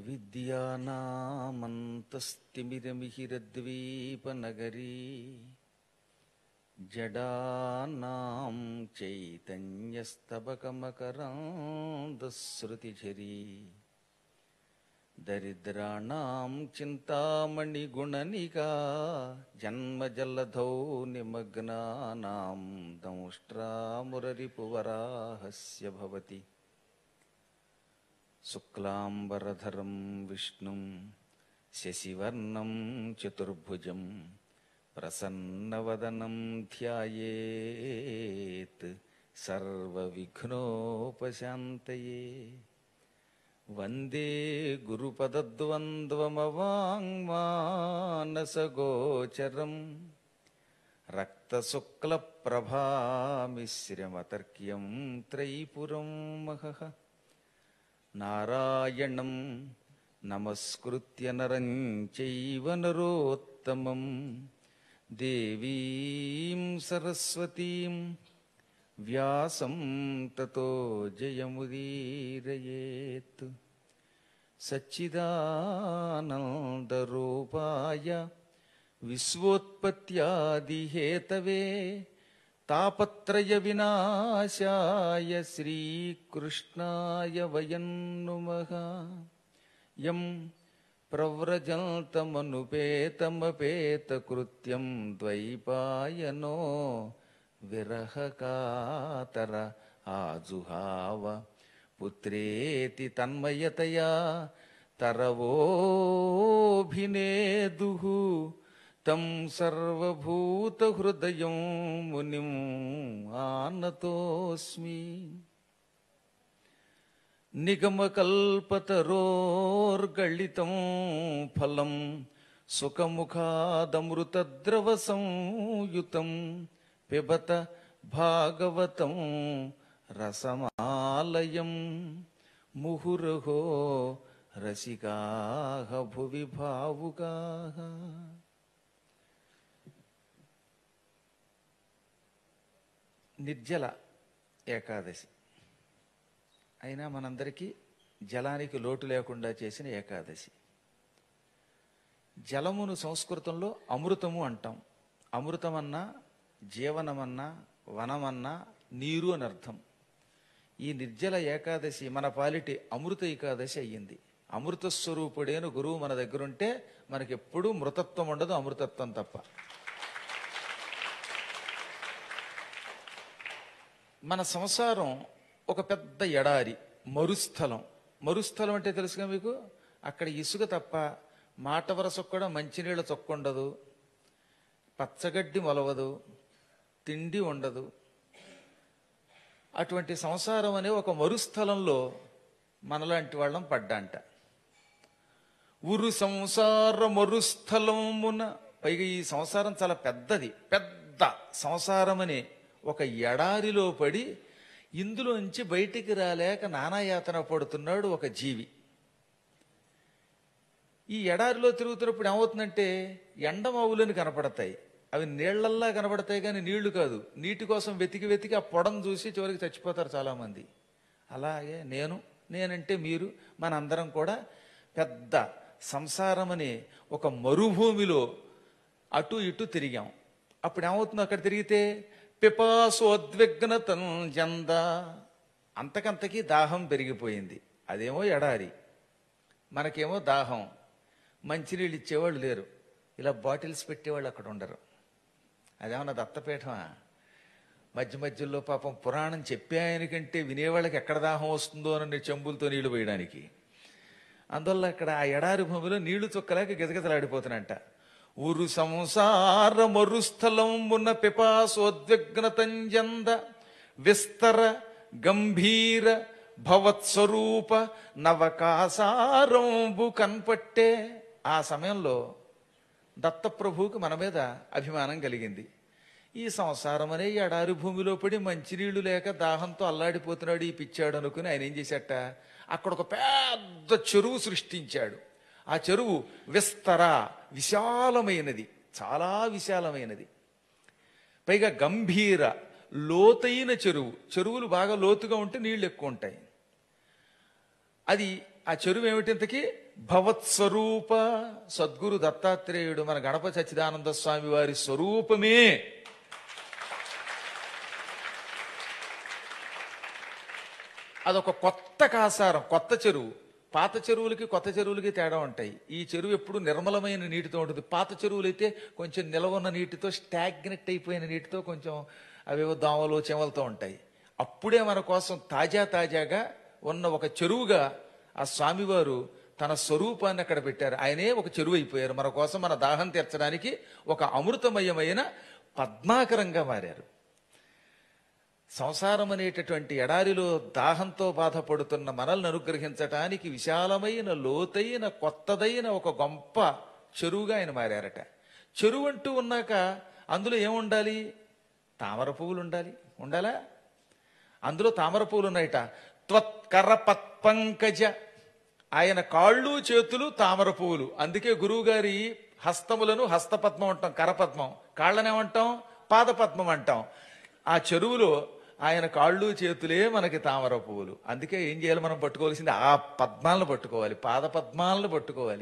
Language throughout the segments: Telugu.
అవిద్యానామంతస్తిమిరమిహిరద్వీపనగరీ జడానాం చైతన్యస్తబకమకరాంధశ్రుతిఝరీ దరిద్రాణం చింతామణిగుణనికా జన్మజలధౌ నిమగ్నానాం దంష్ట్రామురరిపువరాహస్య భవతి శుక్లాంబరధరం విష్ణుం శశివర్ణం చతుర్భుజం ప్రసన్నవదనం ధ్యాయేత్ సర్వవిఘ్నోపశాంతయే వందే గురుపదద్వంద్వమవాङ्మానసగోచరం రక్తశుక్లప్రభామిశ్రమతర్క్యం త్రైపురం మహః నారాయణం నమస్కృత్య నరం చైవ నరోత్తమం దేవీం సరస్వతీం వ్యాసం తతో జయముదీరయేత్ సచ్చిదానందరూపాయ విశ్వోత్పత్యాదిహేతవే తాపత్రయ వినాశాయ శ్రీకృష్ణాయ వయం నుమః యం ప్రవ్రజంతమనుపేతమపేతకృత్యం ద్వైపాయనో విరహకాతర ఆజుహావ పుత్రేతి తన్మయతయా తరవోభినేదు తం సర్వభూతహృదయం మునిం ఆనతోస్మి నిగమకల్పతరోర్గళితం ఫలం సుఖముఖాదమృతద్రవసంయుతం పిబత భాగవతం రసమాలయం ముహురహో రసికాః భువి భావుకాః నిర్జల ఏకాదశి అయినా మనందరికీ జలానికి లోటు లేకుండా చేసిన ఏకాదశి జలమును సంస్కృతంలో అమృతము అంటాం అమృతమన్నా జీవనమన్నా వనమన్నా నీరు అని అర్థం ఈ నిర్జల ఏకాదశి మన పాలిటి అమృత ఏకాదశి అయ్యింది అమృత స్వరూపుడైన గురువు మన దగ్గరుంటే మనకెప్పుడూ మృతత్వం ఉండదు అమృతత్వం తప్ప మన సంసారం ఒక పెద్ద ఎడారి మరుస్థలం మరుస్థలం అంటే తెలుసుగా మీకు అక్కడ ఇసుక తప్ప మాట వరస కూడా మంచినీళ్ళ చొక్కుండదు పచ్చగడ్డి మొలవదు తిండి ఉండదు అటువంటి సంసారం అనే ఒక మరుస్థలంలో మనలాంటి వాళ్ళం పడ్డాంట ఉరు సంసార మరుస్థలమున పైగా ఈ సంసారం చాలా పెద్దది పెద్ద సంసారం అనే ఒక ఎడారిలో పడి ఇందులోంచి బయటికి రాలేక నానాయాతన పడుతున్నాడు ఒక జీవి ఈ ఎడారిలో తిరుగుతున్నప్పుడు ఏమవుతుందంటే ఎండమావులని కనపడతాయి అవి నీళ్లల్లా కనపడతాయి కానీ నీళ్లు కాదు నీటి కోసం వెతికి వెతికి ఆ పొడను చూసి చివరికి చచ్చిపోతారు చాలామంది అలాగే నేను నేనంటే మీరు మనందరం కూడా పెద్ద సంసారం అనే ఒక మరుభూమిలో అటు ఇటు తిరిగాం అప్పుడు ఏమవుతుందో అక్కడ తిరిగితే పిపాసోద్విగ్నతం జంద అంతకంతకీ దాహం పెరిగిపోయింది అదేమో ఎడారి మనకేమో దాహం మంచినీళ్ళు ఇచ్చేవాళ్ళు లేరు ఇలా బాటిల్స్ పెట్టేవాళ్ళు అక్కడ ఉండరు అదేమన్నా దత్తపీఠమా మధ్య మధ్యలో పాపం పురాణం చెప్పే ఆయనకంటే వినేవాళ్ళకి ఎక్కడ దాహం వస్తుందో అని చెంబులతో నీళ్లు పోయడానికి అందువల్ల అక్కడ ఆ ఎడారి భూమిలో నీళ్లు చుక్కలేక గిజగిజలాడిపోతున్నట్ట ఉరు సంసార మరుస్థలం ఉన్న పిపాసోద్విగ్నతంజంద విస్తర గంభీర భవత్స్వరూప నవకాసారంబు కన్పట్టే ఆ సమయంలో దత్తప్రభువుకి మన మీద అభిమానం కలిగింది ఈ సంసారం అనే ఎడారి భూమిలో పడి మంచినీళ్లు లేక దాహంతో అల్లాడిపోతున్నాడు ఈ పిచ్చాడు అనుకుని ఆయన ఏం చేశాట అక్కడ ఒక పెద్ద చెరువు సృష్టించాడు ఆ చెరువు విస్తర విశాలమైనది చాలా విశాలమైనది పైగా గంభీర లోతైన చెరువు చెరువులు బాగా లోతుగా ఉంటే నీళ్లు ఎక్కువ ఉంటాయి అది ఆ చెరువు ఏమిటి ఇంతకీ భవత్స్వరూప సద్గురు దత్తాత్రేయుడు మన గణపతి సచ్చిదానంద స్వామి వారి స్వరూపమే అదొక కొత్త కాసారం కొత్త చెరువు పాత చెరువులకి కొత్త చెరువులకి తేడా ఉంటాయి ఈ చెరువు ఎప్పుడు నిర్మలమైన నీటితో ఉంటుంది పాత చెరువులు అయితే కొంచెం నిలవన్న నీటితో స్టాగ్నెట్ అయిపోయిన నీటితో కొంచెం అవేవో దోమలు చెమలతో ఉంటాయి అప్పుడే మన కోసం తాజా తాజాగా ఉన్న ఒక చెరువుగా ఆ స్వామివారు తన స్వరూపాన్ని అక్కడ పెట్టారు ఆయనే ఒక చెరువు అయిపోయారు మన కోసం మన దాహం తీర్చడానికి ఒక అమృతమయమైన పద్మాకరంగా మారారు సంసారం అనేటటువంటి ఎడారిలో దాహంతో బాధపడుతున్న మనల్ని అనుగ్రహించటానికి విశాలమైన లోతైన కొత్తదైన ఒక గొప్ప చెరువుగా ఆయన మారారట చెరువు అంటూ ఉన్నాక అందులో ఏముండాలి తామర పువ్వులు ఉండాలి ఉండాలా అందులో తామర పువ్వులు ఉన్నాయట త్వత్కర పత్పంకజ ఆయన కాళ్ళు చేతులు తామర పువ్వులు అందుకే గురువు గారి హస్తములను హస్తపద్మం అంటాం కరపద్మం కాళ్ళనేమంటాం పాదపద్మం అంటాం ఆ చెరువులో ఆయన కాళ్ళు చేతులే మనకి తామర పువ్వులు అందుకే ఏం చేయాలి మనం పట్టుకోవాల్సింది ఆ పద్మాలను పట్టుకోవాలి పాద పద్మాలను పట్టుకోవాలి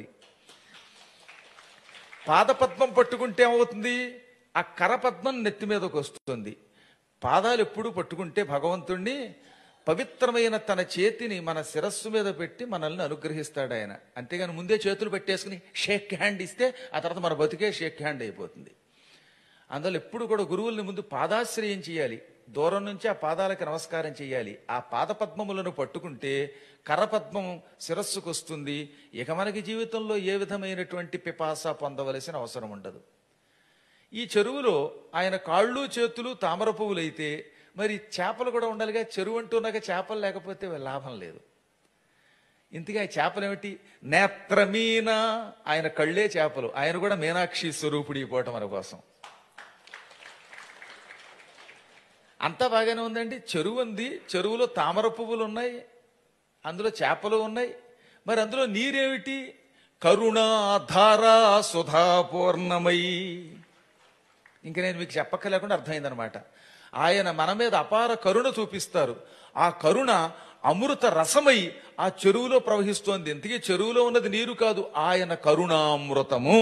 పాదపద్మం పట్టుకుంటే ఏమవుతుంది ఆ కరపద్మం నెత్తి మీదకి వస్తుంది పాదాలు ఎప్పుడు పట్టుకుంటే భగవంతుణ్ణి పవిత్రమైన తన చేతిని మన శిరస్సు మీద పెట్టి మనల్ని అనుగ్రహిస్తాడు ఆయన అంతేగాని ముందే చేతులు పెట్టేసుకుని షేక్ హ్యాండ్ ఇస్తే ఆ తర్వాత మన బతికే షేక్ హ్యాండ్ అయిపోతుంది అందులో ఎప్పుడు కూడా గురువుల్ని ముందు పాదాశ్రయం చేయాలి దూరం నుంచి ఆ పాదాలకి నమస్కారం చేయాలి ఆ పాదపద్మములను పట్టుకుంటే కరపద్మం శిరస్సుకు వస్తుంది ఇక మనకి జీవితంలో ఏ విధమైనటువంటి పిపాస పొందవలసిన అవసరం ఉండదు ఈ చెరువులో ఆయన కాళ్ళు చేతులు తామర పువ్వులైతే మరి చేపలు కూడా ఉండాలిగా చెరువు అంటున్నాక చేపలు లేకపోతే లాభం లేదు ఇంతగా ఈ చేపలు ఏమిటి నేత్రమీన ఆయన కళ్ళే చేపలు ఆయన కూడా మీనాక్షి స్వరూపుడి పోవటం మన కోసం అంతా బాగానే ఉందండి చెరువు ఉంది చెరువులో తామర పువ్వులు ఉన్నాయి అందులో చేపలు ఉన్నాయి మరి అందులో నీరేమిటి కరుణాధారా సుధాపూర్ణమై ఇంక నేను మీకు చెప్పక్కలేకుండా అర్థమైందనమాట ఆయన మన మీద అపార కరుణ చూపిస్తారు ఆ కరుణ అమృత రసమై ఆ చెరువులో ప్రవహిస్తోంది ఇంతకీ చెరువులో ఉన్నది నీరు కాదు ఆయన కరుణామృతము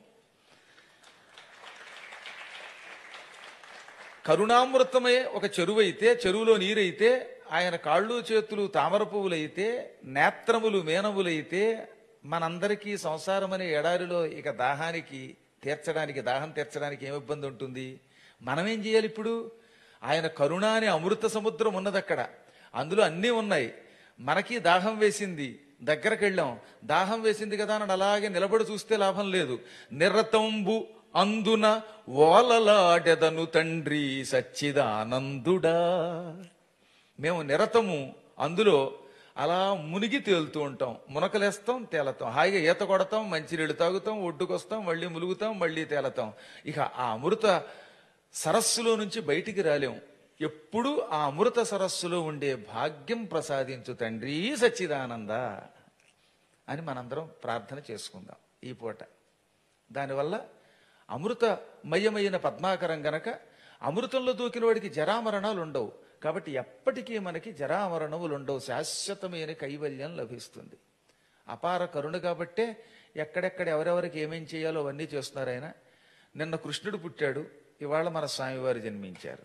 కరుణామృతమే ఒక చెరువు అయితే చెరువులో నీరైతే ఆయన కాళ్ళు చేతులు తామర పువ్వులైతే నేత్రములు మేనములైతే మనందరికీ సంసారం అనే ఎడారిలో ఇక దాహానికి తీర్చడానికి దాహం తీర్చడానికి ఏమి ఇబ్బంది ఉంటుంది మనం ఏం చేయాలి ఇప్పుడు ఆయన కరుణ అనే అమృత సముద్రం ఉన్నది అక్కడ అందులో అన్నీ ఉన్నాయి మనకి దాహం వేసింది దగ్గరకు వెళ్ళాం దాహం వేసింది కదా అని అలాగే నిలబడి చూస్తే లాభం లేదు నిరతంబు అందున ఓలలాడెదను తండ్రి సచ్చిదానందుడా మేము నిరతము అందులో అలా మునిగి తేలుతూ ఉంటాం మునకలేస్తాం తేలతాం హాయిగా ఈత కొడతాం మంచినీళ్ళు తాగుతాం ఒడ్డుకొస్తాం మళ్ళీ ములుగుతాం మళ్ళీ తేలతాం ఇక ఆ అమృత సరస్సులో నుంచి బయటికి రాలేం ఎప్పుడు ఆ అమృత సరస్సులో ఉండే భాగ్యం ప్రసాదించు తండ్రి సచ్చిదానంద అని మనందరం ప్రార్థన చేసుకుందాం ఈ పూట దానివల్ల అమృతమయమైన పద్మాకరం గనక అమృతంలో దూకిన వాడికి జరామరణాలు ఉండవు కాబట్టి ఎప్పటికీ మనకి జరామరణములు ఉండవు శాశ్వతమైన కైవల్యం లభిస్తుంది అపార కరుణ కాబట్టే ఎక్కడెక్కడ ఎవరెవరికి ఏమేం చేయాలో అవన్నీ చేస్తున్నారు ఆయన నిన్న కృష్ణుడు పుట్టాడు ఇవాళ మన స్వామివారు జన్మించారు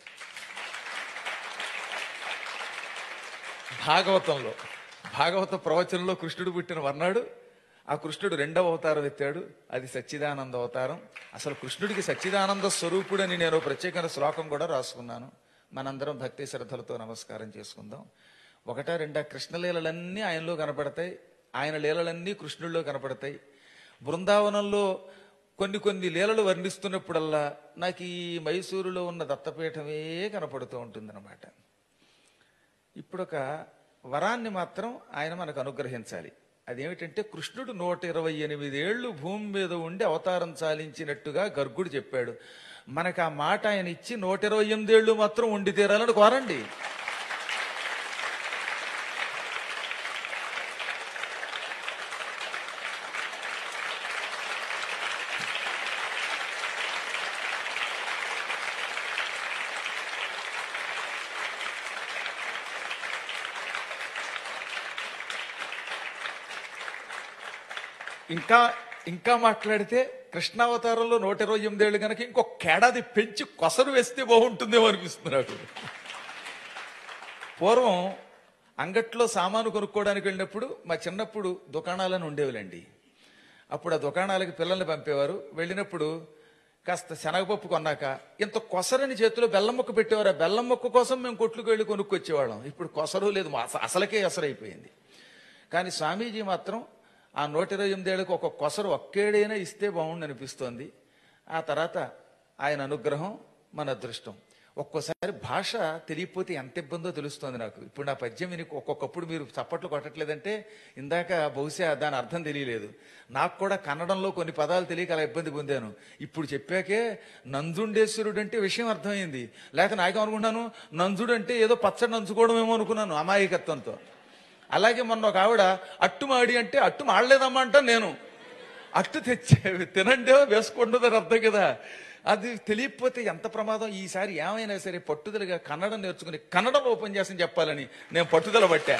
భాగవతంలో భాగవత ప్రవచనంలో కృష్ణుడు పుట్టిన వర్ణాడు ఆ కృష్ణుడు రెండవ అవతారం ఎత్తాడు అది సచ్చిదానంద అవతారం అసలు కృష్ణుడికి సచ్చిదానంద స్వరూపుడని నేను ప్రత్యేకమైన శ్లోకం కూడా రాసుకున్నాను మనందరం భక్తి శ్రద్ధలతో నమస్కారం చేసుకుందాం ఒకటా రెండా కృష్ణలీలలన్నీ ఆయనలో కనపడతాయి ఆయన లీలలన్నీ కృష్ణుల్లో కనపడతాయి బృందావనంలో కొన్ని కొన్ని లీలలు వర్ణిస్తున్నప్పుడల్లా నాకు ఈ మైసూరులో ఉన్న దత్తపీఠమే కనపడుతూ ఉంటుందన్నమాట ఇప్పుడు ఒక వరాన్ని మాత్రం ఆయన మనకు అనుగ్రహించాలి అదేమిటంటే కృష్ణుడు నూట ఇరవై ఎనిమిదేళ్లు భూమి మీద ఉండి అవతారం చాలించినట్టుగా గర్గుడు చెప్పాడు మనకు ఆ మాట ఆయన ఇచ్చి నూట ఇరవై ఎనిమిదేళ్లు మాత్రం ఉండి తీరాలని కోరండి ఇంకా ఇంకా మాట్లాడితే కృష్ణావతారంలో నూట ఇరవై ఎనిమిదేళ్ళు కనుక ఇంకొక ఏడాది పెంచి కొసరు వేస్తే బాగుంటుందేమో అనిపిస్తుంది నాకు పూర్వం అంగట్లో సామాను కొనుక్కోవడానికి వెళ్ళినప్పుడు మా చిన్నప్పుడు దుకాణాలను ఉండేవిలండి అప్పుడు ఆ దుకాణాలకి పిల్లల్ని పంపేవారు వెళ్ళినప్పుడు కాస్త శనగపప్పు కొన్నాక ఇంత కొసరని చేతిలో బెల్లం ముక్క పెట్టేవారు ఆ బెల్లం ముక్క కోసం మేము కొట్లుకు వెళ్ళి కొనుక్కొచ్చేవాళ్ళం ఇప్పుడు కొసరు లేదు మా అస- అసలకే ఎసరైపోయింది కానీ స్వామీజీ మాత్రం ఆ నూట ఇరవై ఎనిమిదేళ్ళకి ఒక కొసరు ఒక్కేడైనా ఇస్తే బాగుండు అనిపిస్తోంది ఆ తర్వాత ఆయన అనుగ్రహం మన అదృష్టం ఒక్కోసారి భాష తెలియకపోతే ఎంత ఇబ్బందో తెలుస్తోంది నాకు ఇప్పుడు నా పద్యం విని ఒక్కొక్కప్పుడు మీరు చప్పట్లు కొట్టట్లేదంటే ఇందాక బహుశా దాని అర్థం తెలియలేదు నాకు కూడా కన్నడంలో కొన్ని పదాలు తెలియక అలా ఇబ్బంది పొందాను ఇప్పుడు చెప్పాకే నంజుండేశ్వరుడు అంటే విషయం అర్థమైంది లేక నాకేమనుకుంటున్నాను నంజుడు అంటే ఏదో పచ్చడి నంచుకోవడం ఏమో అనుకున్నాను అమాయకత్వంతో అలాగే మొన్న ఒక ఆవిడ అట్టు మాడి అంటే అట్టు మాడలేదమ్మా అంట నేను అట్టు తెచ్చే తినండి వేసుకుంటుందని అర్థం కదా అది తెలియకపోతే ఎంత ప్రమాదం ఈసారి ఏమైనా సరే పట్టుదలగా కన్నడం నేర్చుకుని కన్నడంలో ఉపన్యాసం చెప్పాలని నేను పట్టుదల పట్టా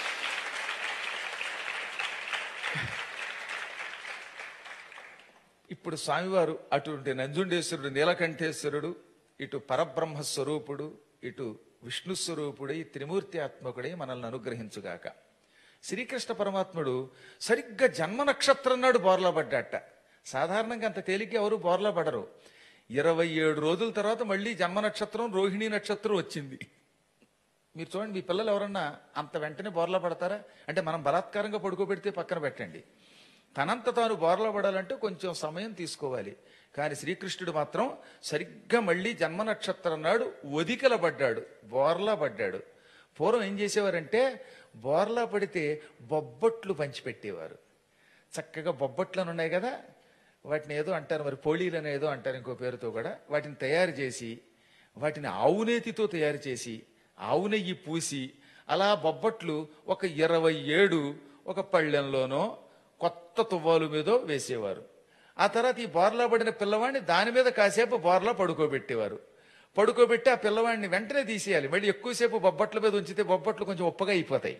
ఇప్పుడు స్వామివారు అటువంటి నంజుండేశ్వరుడు నీలకంఠేశ్వరుడు ఇటు పరబ్రహ్మ స్వరూపుడు ఇటు విష్ణు స్వరూపుడై త్రిమూర్తి ఆత్మకుడై మనల్ని అనుగ్రహించుగాక శ్రీకృష్ణ పరమాత్ముడు సరిగ్గా జన్మ నక్షత్రం నాడు బోర్లా పడ్డాట సాధారణంగా అంత తేలిక ఎవరు బోర్లా పడరు ఇరవై ఏడు రోజుల తర్వాత మళ్ళీ జన్మ నక్షత్రం రోహిణీ నక్షత్రం వచ్చింది మీరు చూడండి మీ పిల్లలు ఎవరన్నా అంత వెంటనే బోర్లా పడతారా అంటే మనం బలాత్కారంగా పడుకోబెడితే పక్కన పెట్టండి తనంత తాను బోర్లా పడాలంటే కొంచెం సమయం తీసుకోవాలి కానీ శ్రీకృష్ణుడు మాత్రం సరిగ్గా మళ్ళీ జన్మ నక్షత్రం నాడు ఒదికల పడ్డాడు బోర్లా పడ్డాడు పూర్వం ఏం చేసేవారంటే బోర్లా పడితే బొబ్బట్లు పంచిపెట్టేవారు చక్కగా బొబ్బట్లను ఉన్నాయి కదా వాటిని ఏదో అంటారు మరి పోళీలను ఏదో అంటారు ఇంకో పేరుతో కూడా వాటిని తయారు చేసి వాటిని ఆవునేతితో తయారు చేసి ఆవు నెయ్యి పూసి అలా బొబ్బట్లు ఒక ఇరవై ఏడు ఒక పళ్ళెంలోనో కొత్త తువ్వాలు మీదో వేసేవారు ఆ తర్వాత ఈ బోర్లా పడిన పిల్లవాడిని దాని మీద కాసేపు బోర్లా పడుకోబెట్టేవారు పడుకోబెట్టి ఆ పిల్లవాడిని వెంటనే తీసేయాలి మళ్ళీ ఎక్కువసేపు బొబ్బట్ల మీద ఉంచితే బొబ్బట్లు కొంచెం ఉప్పగా అయిపోతాయి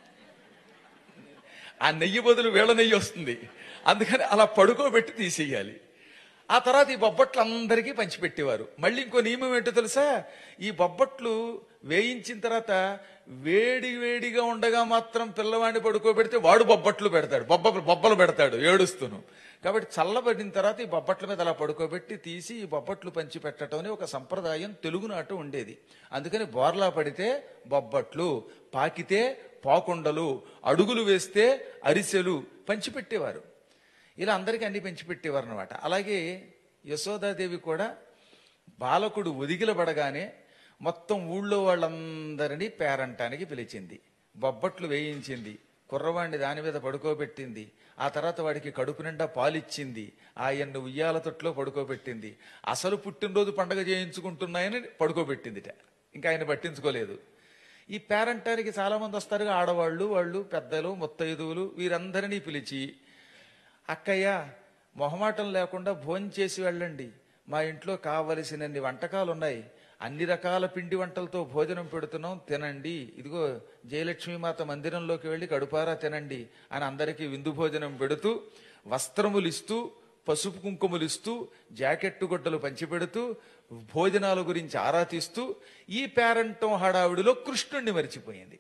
ఆ నెయ్యి బదులు వేళ నెయ్యి వస్తుంది అందుకని అలా పడుకోబెట్టి తీసేయాలి ఆ తర్వాత ఈ బొబ్బట్లు అందరికీ పంచిపెట్టేవారు మళ్ళీ ఇంకో నియమం ఏంటో తెలుసా ఈ బొబ్బట్లు వేయించిన తర్వాత వేడి వేడిగా ఉండగా మాత్రం పిల్లవాడిని పడుకోబెడితే వాడు బొబ్బట్లు పెడతాడు బొబ్బ బొబ్బలు పెడతాడు ఏడుస్తూను కాబట్టి చల్లబడిన తర్వాత ఈ బొబ్బట్ల మీద అలా పడుకోబెట్టి తీసి ఈ బొబ్బట్లు పంచి పెట్టడం అనే ఒక సంప్రదాయం తెలుగునాట ఉండేది అందుకని బోర్లా పడితే బొబ్బట్లు పాకితే పాకుండలు అడుగులు వేస్తే అరిసెలు పంచిపెట్టేవారు ఇలా అందరికీ అన్ని పెంచిపెట్టేవారు అనమాట అలాగే యశోదాదేవి కూడా బాలకుడు ఒదిగిలబడగానే మొత్తం ఊళ్ళో వాళ్ళందరినీ పేరంటానికి పిలిచింది బొబ్బట్లు వేయించింది కుర్రవాణ్ణి దాని మీద పడుకోబెట్టింది ఆ తర్వాత వాడికి కడుపు నిండా పాలిచ్చింది ఆయన్ను ఉయ్యాల తొట్లో పడుకోబెట్టింది అసలు పుట్టినరోజు పండగ చేయించుకుంటున్నాయని పడుకోబెట్టిందిట ఇంకా ఆయన పట్టించుకోలేదు ఈ పేరంటానికి చాలా మంది వస్తారుగా ఆడవాళ్ళు వాళ్ళు పెద్దలు ముత్తైదువులు వీరందరినీ పిలిచి అక్కయ్య మొహమాటం లేకుండా భోంచేసి వెళ్ళండి మా ఇంట్లో కావలసినన్ని వంటకాలు ఉన్నాయి అన్ని రకాల పిండి వంటలతో భోజనం పెడుతున్నాం తినండి ఇదిగో జయలక్ష్మి మాత మందిరంలోకి వెళ్ళి కడుపారా తినండి అని అందరికీ విందు భోజనం పెడుతూ వస్త్రములు ఇస్తూ పసుపు కుంకుమలు ఇస్తూ జాకెట్టు గుడ్డలు పంచిపెడుతూ భోజనాల గురించి ఆరా తీస్తూ ఈ పేరంటం హడావిడిలో కృష్ణుణ్ణి మరిచిపోయింది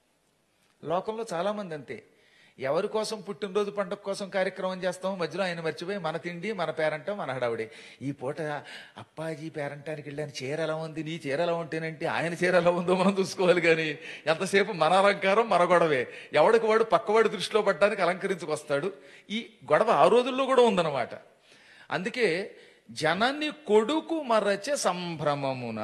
లోకంలో చాలా మంది అంతే ఎవరి కోసం పుట్టినరోజు పండుగ కోసం కార్యక్రమం చేస్తామో మధ్యలో ఆయన మర్చిపోయి మన తిండి మన పేరంటం మన హడావుడి ఈ పూట అప్పాజీ పేరంటానికి వెళ్ళాను చీర ఎలా ఉంది నీ చీర ఎలా ఉంటేనంటే ఆయన చీర ఎలా ఉందో మనం చూసుకోవాలి కానీ ఎంతసేపు మన అలంకారం మన గొడవే ఎవడికి వాడు పక్కవాడి దృష్టిలో పడ్డానికి అలంకరించుకొస్తాడు ఈ గొడవ ఆ రోజుల్లో కూడా ఉందన్నమాట అందుకే జనని కొడుకు మరచే సంభ్రమమున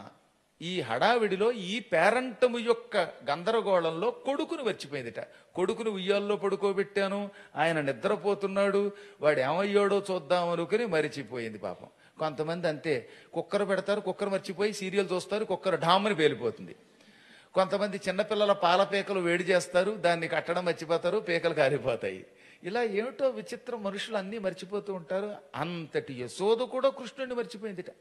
ఈ హడావిడిలో ఈ పేరంటము యొక్క గందరగోళంలో కొడుకును మర్చిపోయిందిట కొడుకును ఉయ్యాల్లో పడుకోబెట్టాను ఆయన నిద్రపోతున్నాడు వాడు ఏమయ్యాడో చూద్దాం అనుకుని మరిచిపోయింది పాపం కొంతమంది అంతే కుక్కర్ పెడతారు కుక్కర్ మర్చిపోయి సీరియల్ చూస్తారు కుక్కర్ ఢామని పేలిపోతుంది కొంతమంది చిన్నపిల్లల పాల పీకలు వేడి చేస్తారు దాన్ని కట్టడం మర్చిపోతారు పీకలు కారిపోతాయి ఇలా ఏమిటో విచిత్రం మనుషులు అన్నీ మర్చిపోతూ ఉంటారు అంతటి యశోద కూడా కృష్ణుడిని మర్చిపోయిందిట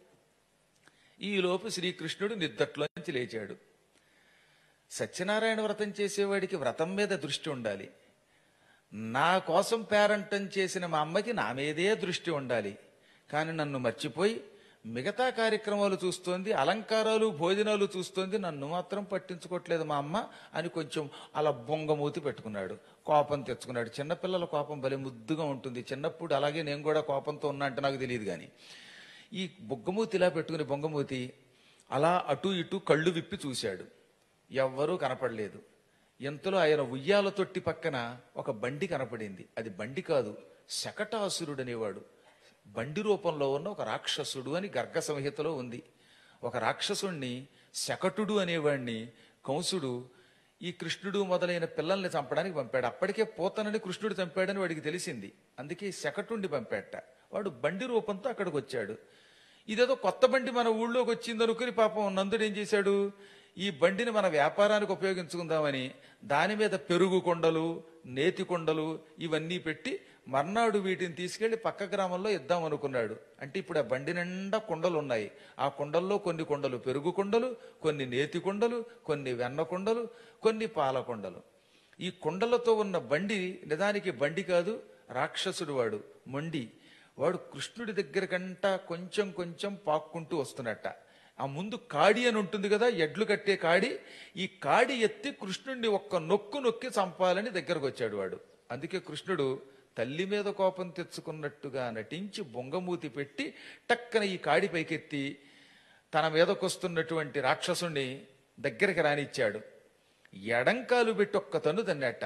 ఈలోపు శ్రీకృష్ణుడు నిద్దట్లోంచి లేచాడు సత్యనారాయణ వ్రతం చేసేవాడికి వ్రతం మీద దృష్టి ఉండాలి నా కోసం పేరంటం చేసిన మా అమ్మకి నా మీదే దృష్టి ఉండాలి కానీ నన్ను మర్చిపోయి మిగతా కార్యక్రమాలు చూస్తోంది అలంకారాలు భోజనాలు చూస్తోంది నన్ను మాత్రం పట్టించుకోవట్లేదు మా అమ్మ అని కొంచెం అలా బొంగమూతి పెట్టుకున్నాడు కోపం తెచ్చుకున్నాడు చిన్నపిల్లల కోపం భలే ముద్దుగా ఉంటుంది చిన్నప్పుడు అలాగే నేను కూడా కోపంతో ఉన్నా అంటే నాకు తెలియదు కానీ ఈ బొగ్గమూతి ఇలా పెట్టుకుని బొంగమూతి అలా అటు ఇటు కళ్ళు విప్పి చూశాడు ఎవ్వరూ కనపడలేదు ఎంతలో ఆయన ఉయ్యాల తొట్టి పక్కన ఒక బండి కనపడింది అది బండి కాదు శకటాసురుడు అనేవాడు బండి రూపంలో ఉన్న ఒక రాక్షసుడు అని గర్గ సంహితలో ఉంది ఒక రాక్షసుణ్ణి శకటుడు అనేవాడిని కంసుడు ఈ కృష్ణుడు మొదలైన పిల్లల్ని చంపడానికి పంపాడు అప్పటికే పోతనని కృష్ణుడు చంపాడని వాడికి తెలిసింది అందుకే శకటుండి పంపాట వాడు బండి రూపంతో అక్కడికి వచ్చాడు ఇదేదో కొత్త బండి మన ఊళ్ళోకి వచ్చింది అనుకుని పాపం నందుడు ఏం చేశాడు ఈ బండిని మన వ్యాపారానికి ఉపయోగించుకుందామని దాని మీద పెరుగు కొండలు నేతి కొండలు ఇవన్నీ పెట్టి మర్నాడు వీటిని తీసుకెళ్లి పక్క గ్రామంలో ఇద్దాం అనుకున్నాడు అంటే ఇప్పుడు ఆ బండి నిండా కొండలు ఉన్నాయి ఆ కొండల్లో కొన్ని కొండలు పెరుగు కొండలు కొన్ని నేతి కొండలు కొన్ని వెన్న కొండలు కొన్ని పాల కొండలు ఈ కొండలతో ఉన్న బండి నిజానికి బండి కాదు రాక్షసుడు వాడు మొండి వాడు కృష్ణుడి దగ్గర కంట కొంచెం కొంచెం పాక్కుంటూ వస్తున్నట్ట ఆ ముందు కాడి అని ఉంటుంది కదా ఎడ్లు కట్టే కాడి ఈ కాడి ఎత్తి కృష్ణుడిని ఒక్క నొక్కు నొక్కి చంపాలని దగ్గరకు వచ్చాడు వాడు అందుకే కృష్ణుడు తల్లి మీద కోపం తెచ్చుకున్నట్టుగా నటించి బొంగమూతి పెట్టి టక్కన ఈ కాడి పైకెత్తి తన మీదకొస్తున్నటువంటి రాక్షసుణ్ణి దగ్గరికి రానిచ్చాడు ఎడంకాలు పెట్టి ఒక్క తన్ను తన్నట్ట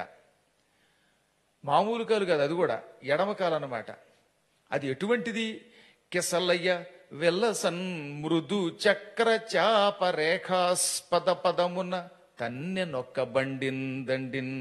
మామూలు కాలు కాదు అది కూడా ఎడమకాలు అన్నమాట అది ఎటువంటిది కెసల్లయ్య వెల్లసన్ మృదు చక్ర చాప రేఖాస్పద పదమున తన్నె నొక్క బండిన్ దండిన్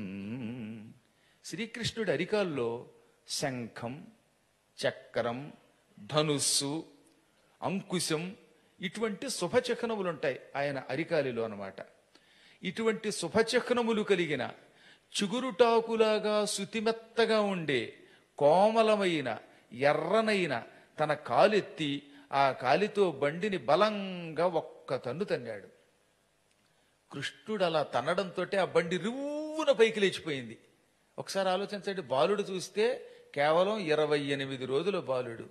శ్రీకృష్ణుడి అరికాల్లో శంఖం చక్రం ధనుస్సు అంకుశం ఇటువంటి శుభచక్రములు ఉంటాయి ఆయన అరికాలిలో అన్నమాట ఇటువంటి శుభచక్రములు కలిగిన చిగురుటాకులాగా శుతిమెత్తగా ఉండే కోమలమైన ఎర్రనైన తన కాలెత్తి ఆ కాలితో బండిని బలంగా ఒక్క తన్ను తన్నాడు కృష్ణుడు అలా తన్నడంతో ఆ బండి రివ్వున పైకి లేచిపోయింది ఒకసారి ఆలోచించండి బాలుడు చూస్తే కేవలం ఇరవై ఎనిమిది రోజుల బాలుడు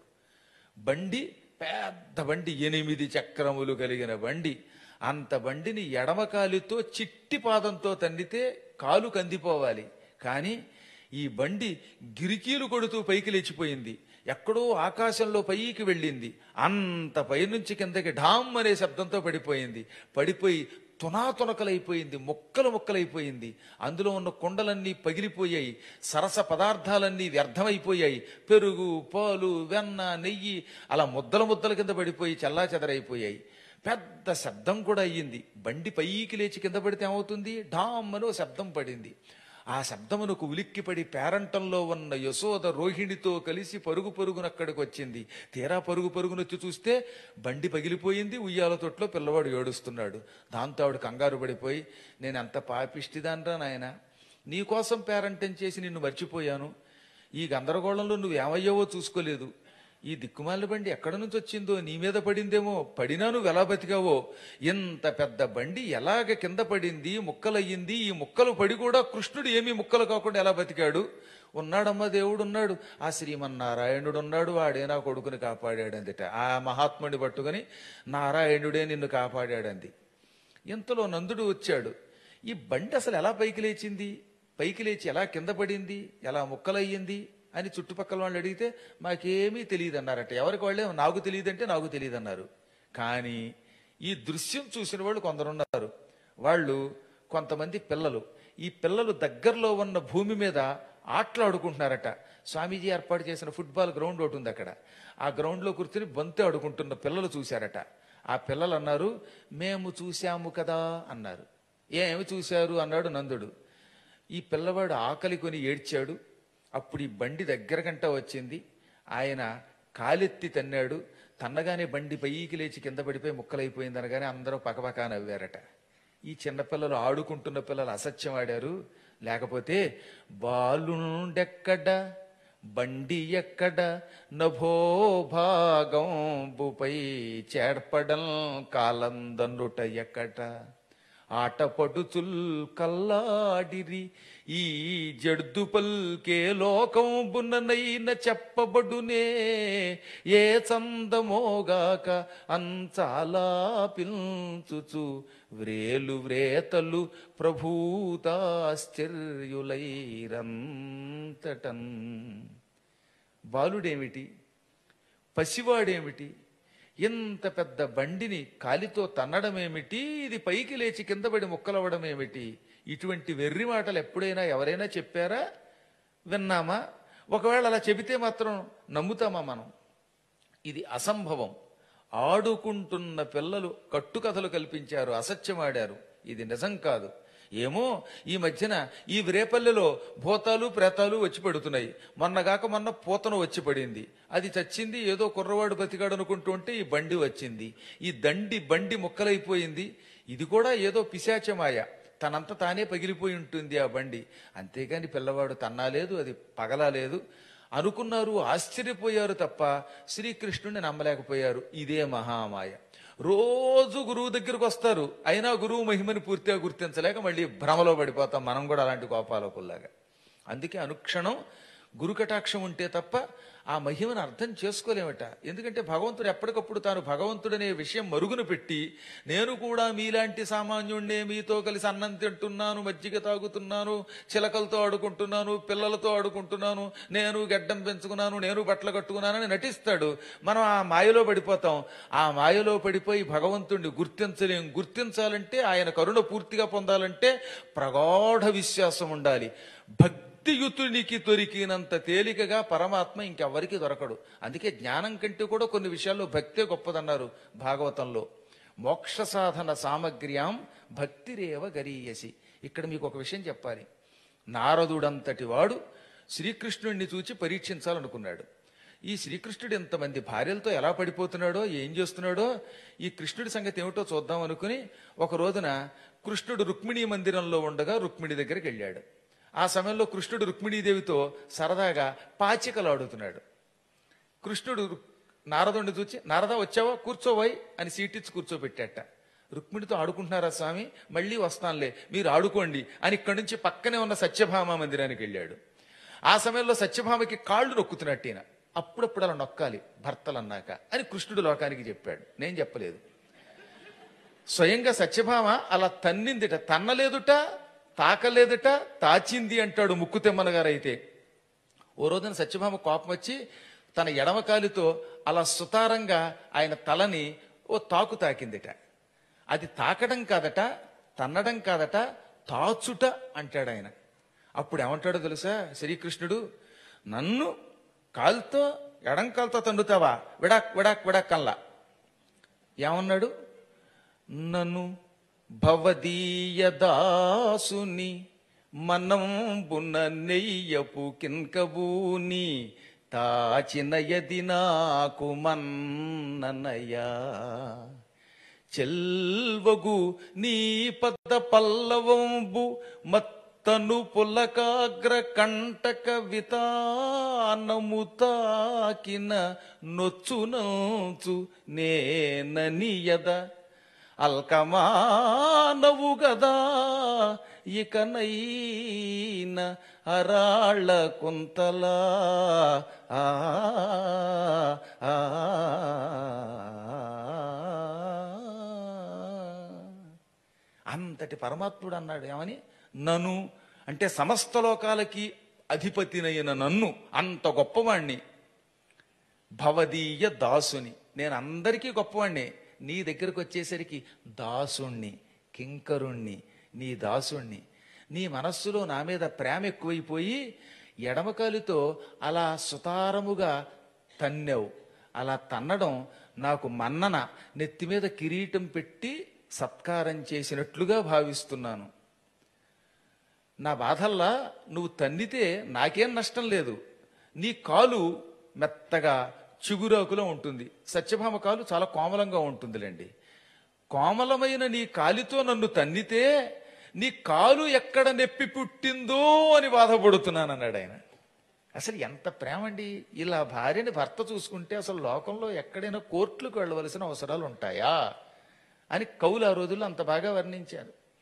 బండి పెద్ద బండి ఎనిమిది చక్రములు కలిగిన బండి అంత బండిని ఎడమకాలితో చిట్టి పాదంతో తన్నితే కాలు కందిపోవాలి కానీ ఈ బండి గిరికీలు కొడుతూ పైకి లేచిపోయింది ఎక్కడో ఆకాశంలో పైకి వెళ్ళింది అంత పైనుంచి కిందకి ఢామ్ అనే శబ్దంతో పడిపోయింది పడిపోయి తునాతునకలైపోయింది ముక్కలు ముక్కలైపోయింది అందులో ఉన్న కొండలన్నీ పగిలిపోయాయి సరస పదార్థాలన్నీ వ్యర్థమైపోయాయి పెరుగు పాలు వెన్న నెయ్యి అలా ముద్దల ముద్దల కింద పడిపోయి చల్లా చెదరైపోయాయి పెద్ద శబ్దం కూడా అయ్యింది బండి పైకి లేచి కింద పడితే ఏమవుతుంది ఢామ్ అని ఓ శబ్దం పడింది ఆ శబ్దమునకు ఉలిక్కిపడి పేరంటంలో ఉన్న యశోద రోహిణితో కలిసి పరుగు పరుగున అక్కడికి వచ్చింది తీరా పరుగు పరుగునొచ్చి చూస్తే బండి పగిలిపోయింది ఉయ్యాల తొట్లో పిల్లవాడు ఏడుస్తున్నాడు దాంతో ఆవిడ కంగారు పడిపోయి నేను ఎంత పాపిష్టిదాన్రా నాయన నీకోసం పేరంటం చేసి నిన్ను మర్చిపోయాను ఈ గందరగోళంలో నువ్వు ఏమయ్యావో చూసుకోలేదు ఈ దిక్కుమాల బండి ఎక్కడి నుంచి వచ్చిందో నీ మీద పడిందేమో పడినా నువ్వు ఎలా బతికావో ఇంత పెద్ద బండి ఎలాగ కింద పడింది ముక్కలయ్యింది ఈ ముక్కలు పడి కూడా కృష్ణుడు ఏమీ ముక్కలు కాకుండా ఎలా బతికాడు ఉన్నాడమ్మ దేవుడు ఉన్నాడు ఆ శ్రీమన్నారాయణుడు ఉన్నాడు వాడే నా కొడుకుని కాపాడాడందిట ఆ మహాత్ముని పట్టుకుని నారాయణుడే నిన్ను కాపాడాడంది ఇంతలో నందుడు వచ్చాడు ఈ బండి అసలు ఎలా పైకి లేచింది పైకి లేచి ఎలా కింద పడింది ఎలా ముక్కలయ్యింది అని చుట్టుపక్కల వాళ్ళు అడిగితే మాకేమీ తెలియదు అన్నారట ఎవరికి వాళ్ళే నాకు తెలియదంటే నాకు తెలియదు అన్నారు కానీ ఈ దృశ్యం చూసిన వాళ్ళు కొందరున్నారు వాళ్ళు కొంతమంది పిల్లలు ఈ పిల్లలు దగ్గరలో ఉన్న భూమి మీద ఆటలాడుకుంటున్నారట స్వామీజీ ఏర్పాటు చేసిన ఫుట్బాల్ గ్రౌండ్ ఒకటి ఉంది అక్కడ ఆ గ్రౌండ్లో కూర్చుని బంతి ఆడుకుంటున్న పిల్లలు చూశారట ఆ పిల్లలు అన్నారు మేము చూశాము కదా అన్నారు ఏమి చూశారు అన్నాడు నందుడు ఈ పిల్లవాడు ఆకలి కొని ఏడ్చాడు అప్పుడు ఈ బండి దగ్గర గంట వచ్చింది ఆయన కాలెత్తి తన్నాడు తన్నగానే బండి పైకి లేచి కింద పడిపోయి ముక్కలైపోయింది అనగానే అందరూ పకపకా నవ్వారట ఈ చిన్నపిల్లలు ఆడుకుంటున్న పిల్లలు అసత్యం ఆడారు లేకపోతే బాలుండెక్కడ బండి ఎక్కడ నభో భాగంబుపై చేర్పడం కాలందన్నుట ఎక్కట ఆటపడుచుల్ కల్లాడిరి ఈ జడ్దు పల్కే లోకంబుననైన చెప్పబడునే ఏ చందమోగాక అంచాలా పిల్చుచు వ్రేలు వ్రేతలు ప్రభూతాశ్చర్యులైరంతటన్ బాలుడేమిటి పసివాడేమిటి ఇంత పెద్ద బండిని కాలితో తన్నడమేమిటి ఇది పైకి లేచి కింద పడి ముక్కలవ్వడమేమిటి ఇటువంటి వెర్రి మాటలు ఎప్పుడైనా ఎవరైనా చెప్పారా విన్నామా ఒకవేళ అలా చెబితే మాత్రం నమ్ముతామా మనం ఇది అసంభవం ఆడుకుంటున్న పిల్లలు కట్టుకథలు కల్పించారు అసత్యమాడారు ఇది నిజం కాదు ఏమో ఈ మధ్యన ఈ రేపల్లెలో భూతాలు ప్రేతాలు వచ్చి పడుతున్నాయి మొన్నగాక మొన్న పూతను వచ్చి పడింది అది చచ్చింది ఏదో కుర్రవాడు బతికాడు అనుకుంటూ ఉంటే ఈ బండి వచ్చింది ఈ దండి బండి ముక్కలైపోయింది ఇది కూడా ఏదో పిశాచమాయ తనంత తానే పగిలిపోయి ఉంటుంది ఆ బండి అంతేగాని పిల్లవాడు తన్నాలేదు అది పగలాలేదు అనుకున్నారు ఆశ్చర్యపోయారు తప్ప శ్రీకృష్ణుడిని నమ్మలేకపోయారు ఇదే మహామాయ రోజు గురువు దగ్గరకు వస్తారు అయినా గురువు మహిమని పూర్తిగా గుర్తించలేక మళ్ళీ భ్రమలో పడిపోతాం మనం కూడా అలాంటి కోపాలకుల్లాగా అందుకే అనుక్షణం గురు కటాక్షం ఉంటే తప్ప ఆ మహిమను అర్థం చేసుకోలేమట ఎందుకంటే భగవంతుడు ఎప్పటికప్పుడు తాను భగవంతుడనే విషయం మరుగున పెట్టి నేను కూడా మీలాంటి సామాన్యుణ్ణే మీతో కలిసి అన్నం తింటున్నాను మజ్జిగ తాగుతున్నాను చిలకలతో ఆడుకుంటున్నాను పిల్లలతో ఆడుకుంటున్నాను నేను గడ్డం పెంచుకున్నాను నేను బట్టలు కట్టుకున్నానని నటిస్తాడు మనం ఆ మాయలో పడిపోతాం ఆ మాయలో పడిపోయి భగవంతుణ్ణి గుర్తించలేం గుర్తించాలంటే ఆయన కరుణ పూర్తిగా పొందాలంటే ప్రగాఢ విశ్వాసం ఉండాలి భక్తియుతునికి దొరికినంత తేలికగా పరమాత్మ ఇంకెవ్వరికి దొరకడు అందుకే జ్ఞానం కంటే కూడా కొన్ని విషయాల్లో భక్తే గొప్పదన్నారు భాగవతంలో మోక్ష సాధన సామగ్ర్యాం భక్తిరేవ గరీయసి ఇక్కడ మీకు ఒక విషయం చెప్పాలి నారదుడంతటి వాడు శ్రీకృష్ణుడిని చూచి పరీక్షించాలనుకున్నాడు ఈ శ్రీకృష్ణుడు ఎంతమంది భార్యలతో ఎలా పడిపోతున్నాడో ఏం చేస్తున్నాడో ఈ కృష్ణుడి సంగతి ఏమిటో చూద్దాం అనుకుని ఒక రోజున కృష్ణుడు రుక్మిణీ మందిరంలో ఉండగా రుక్మిణి దగ్గరికి వెళ్ళాడు ఆ సమయంలో కృష్ణుడు రుక్మిణీదేవితో సరదాగా పాచికలాడుతున్నాడు కృష్ణుడు రు- నారదుడిని చూచి నారద వచ్చావా కూర్చోవాయి అని సీటిచ్చి కూర్చోబెట్టాట రుక్మిణితో ఆడుకుంటున్నారా స్వామి మళ్ళీ వస్తానులే మీరు ఆడుకోండి అని ఇక్కడి నుంచి పక్కనే ఉన్న సత్యభామ మందిరానికి వెళ్ళాడు ఆ సమయంలో సత్యభామకి కాళ్ళు నొక్కుతున్నట్టు ఈయన అప్పుడప్పుడు అలా నొక్కాలి భర్తలు అన్నాక అని కృష్ణుడు లోకానికి చెప్పాడు నేను చెప్పలేదు స్వయంగా సత్యభామ అలా తన్నిందిట తన్నలేదుట తాకలేదుట తాచింది అంటాడు ముక్కు తెమ్మన గారు అయితే ఓ రోజున సత్యభామ కోపం వచ్చి తన ఎడమ కాలితో అలా సుతారంగా ఆయన తలని ఓ తాకు తాకిందిట అది తాకడం కాదట తన్నడం కాదట తాచుట అంటాడు ఆయన అప్పుడు ఏమంటాడో తెలుసా శ్రీకృష్ణుడు నన్ను కాలుతో ఎడం కాలుతో తండుతావా విడాక్ విడాక్ విడాక్ కల్లా ఏమన్నాడు నన్ను భవదీయ దాసుని మనంబున నెయ్యపు కిన్కబూని తాచినయది నాకు మన్ననయా చెల్వగు నీ పద పల్లవంబు మత్తను పులకాగ్ర కంటక వితానము తాకిన నొచ్చునంచు నేననియద అల్కమానవు గదా ఇకనైన అరాళ్ళ కుంతలా ఆ ఆ, అంతటి పరమాత్ముడు అన్నాడు ఏమని నను అంటే సమస్త లోకాలకి అధిపతినైన నన్ను అంత గొప్పవాణ్ణి భవదీయ దాసుని నేను అందరికీ గొప్పవాణ్ణి నీ దగ్గరకు వచ్చేసరికి దాసుణ్ణి కింకరుణ్ణి నీ దాసుణ్ణి నీ మనస్సులో నా మీద ప్రేమ ఎక్కువైపోయి ఎడమకాలితో అలా సుతారముగా తన్నావు అలా తన్నడం నాకు మన్నన నెత్తి మీద కిరీటం పెట్టి సత్కారం చేసినట్లుగా భావిస్తున్నాను నా బాధల్లా నువ్వు తన్నితే నాకేం నష్టం లేదు నీ కాలు మెత్తగా చిగురాకులో ఉంటుంది సత్యభామ కాలు చాలా కోమలంగా ఉంటుందిలేండి కోమలమైన నీ కాలితో నన్ను తన్నితే నీ కాలు ఎక్కడ నెప్పి పుట్టిందో అని బాధపడుతున్నాను అన్నాడు ఆయన అసలు ఎంత ప్రేమ అండి ఇలా భార్యని భర్త చూసుకుంటే అసలు లోకంలో ఎక్కడైనా కోర్టులకు వెళ్ళవలసిన అవసరాలు ఉంటాయా అని కవులు ఆ రోజుల్లో అంత బాగా వర్ణించారు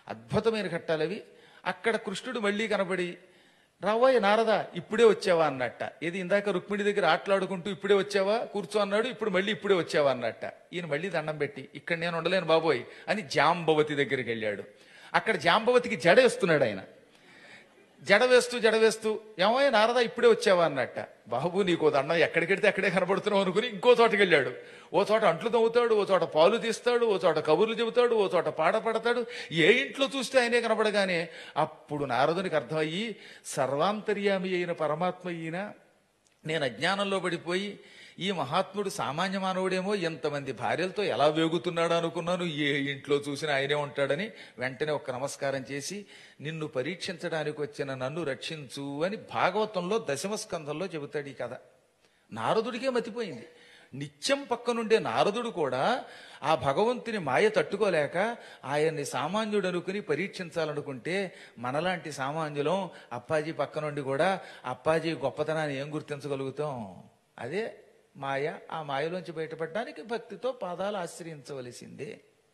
అద్భుతమైన ఘట్టాలు అవి అక్కడ కృష్ణుడు మళ్ళీ కనబడి రావోయ్ నారదా ఇప్పుడే వచ్చావా అన్నట్ట ఇది ఇందాక రుక్మిణి దగ్గర ఆటలాడుకుంటూ ఇప్పుడే వచ్చావా కూర్చో అన్నాడు ఇప్పుడు మళ్ళీ ఇప్పుడే వచ్చావా అన్నట్ట ఈయన మళ్ళీ దండం పెట్టి ఇక్కడ నేను ఉండలేను బాబోయ్ అని జాంబవతి దగ్గరికి వెళ్ళాడు అక్కడ జాంబవతికి జడ వేస్తున్నాడు ఆయన జడ వేస్తూ జడ వేస్తూ ఏమయ్య నారదా ఇప్పుడే వచ్చావా అన్నట్ట బాబు నీకో దండం ఎక్కడికెడితే అక్కడే కనబడుతున్నావు అనుకుని ఇంకో చోటకి వెళ్ళాడు ఓ చోట అంట్లు తవ్వుతాడు ఓ చోట పాలు తీస్తాడు ఓ చోట కబుర్లు చెబుతాడు ఓ చోట పాట పడతాడు ఏ ఇంట్లో చూస్తే ఆయనే కనబడగానే అప్పుడు నారదునికి అర్థమయ్యి సర్వాంతర్యామి అయిన పరమాత్మ ఈయన నేను అజ్ఞానంలో పడిపోయి ఈ మహాత్ముడు సామాన్య మానవుడేమో ఎంతమంది భార్యలతో ఎలా వేగుతున్నాడు అనుకున్నాను ఏ ఇంట్లో చూసినా ఆయనే ఉంటాడని వెంటనే ఒక నమస్కారం చేసి నిన్ను పరీక్షించడానికి వచ్చిన నన్ను రక్షించు అని భాగవతంలో దశమ స్కంధంలో చెబుతాడు ఈ కథ నారదుడికే మతిపోయింది నిత్యం పక్కనుండే నారదుడు కూడా ఆ భగవంతుని మాయ తట్టుకోలేక ఆయన్ని సామాన్యుడు అనుకుని పరీక్షించాలనుకుంటే మనలాంటి సామాన్యులం అప్పాజీ పక్కనుండి కూడా అప్పాజీ గొప్పతనాన్ని ఏం గుర్తించగలుగుతాం అదే మాయ ఆ మాయలోంచి బయటపడడానికి భక్తితో పాదాలు ఆశ్రయించవలసిందే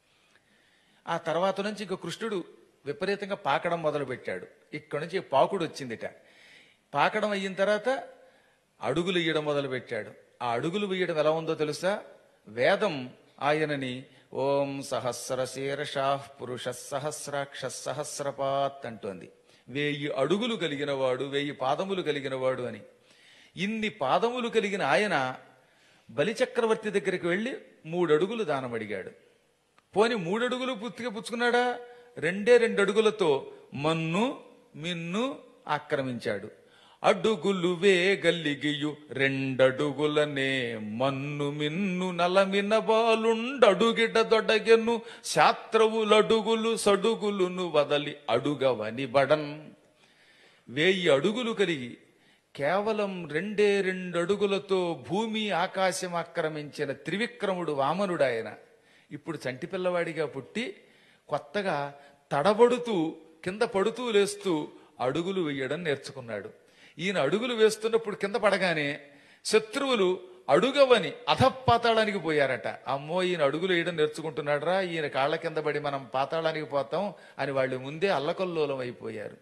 ఆ తర్వాత నుంచి ఇంక కృష్ణుడు విపరీతంగా పాకడం మొదలు పెట్టాడు ఇక్కడి నుంచి పాకుడు వచ్చిందిట పాకడం అయిన తర్వాత అడుగులు ఇయ్యడం మొదలు పెట్టాడు ఆ అడుగులు వేయడం ఎలా ఉందో తెలుసా వేదం ఆయనని ఓం సహస్ర శీర్షా పురుష సహస్రాక్ష సహస్రపాత్ అంటోంది వేయి అడుగులు కలిగిన వాడు వేయి పాదములు కలిగిన వాడు అని ఇన్ని పాదములు కలిగిన ఆయన బలిచక్రవర్తి దగ్గరికి వెళ్ళి మూడు అడుగులు దానం అడిగాడు పోని మూడడుగులు పుత్తిగా పుచ్చుకున్నాడా రెండే రెండు అడుగులతో మన్ను మిన్ను ఆక్రమించాడు అడుగులు వేగలిగియు రెండడుగులనే మన్ను మిన్ను నలమిన బాలుండడుగిడ దొడగెను శాత్రవులడుగులు సడుగులును వదలి అడుగవని బడన్ వేయి అడుగులు కలిగి కేవలం రెండే రెండు అడుగులతో భూమి ఆకాశం ఆక్రమించిన త్రివిక్రముడు వామనుడు ఆయన ఇప్పుడు చంటి పిల్లవాడిగా పుట్టి కొత్తగా తడబడుతూ కింద పడుతూ లేస్తూ అడుగులు వేయడం నేర్చుకున్నాడు ఈయన అడుగులు వేస్తున్నప్పుడు కింద పడగానే శత్రువులు అడుగవని అధపాతాళానికి పోయారట అమ్మో ఈయన అడుగులు వేయడం నేర్చుకుంటున్నాడరా ఈయన కాళ్ళ కింద పడి మనం పాతాళానికి పోతాం అని వాళ్ళు ముందే అల్లకల్లోలం అయిపోయారు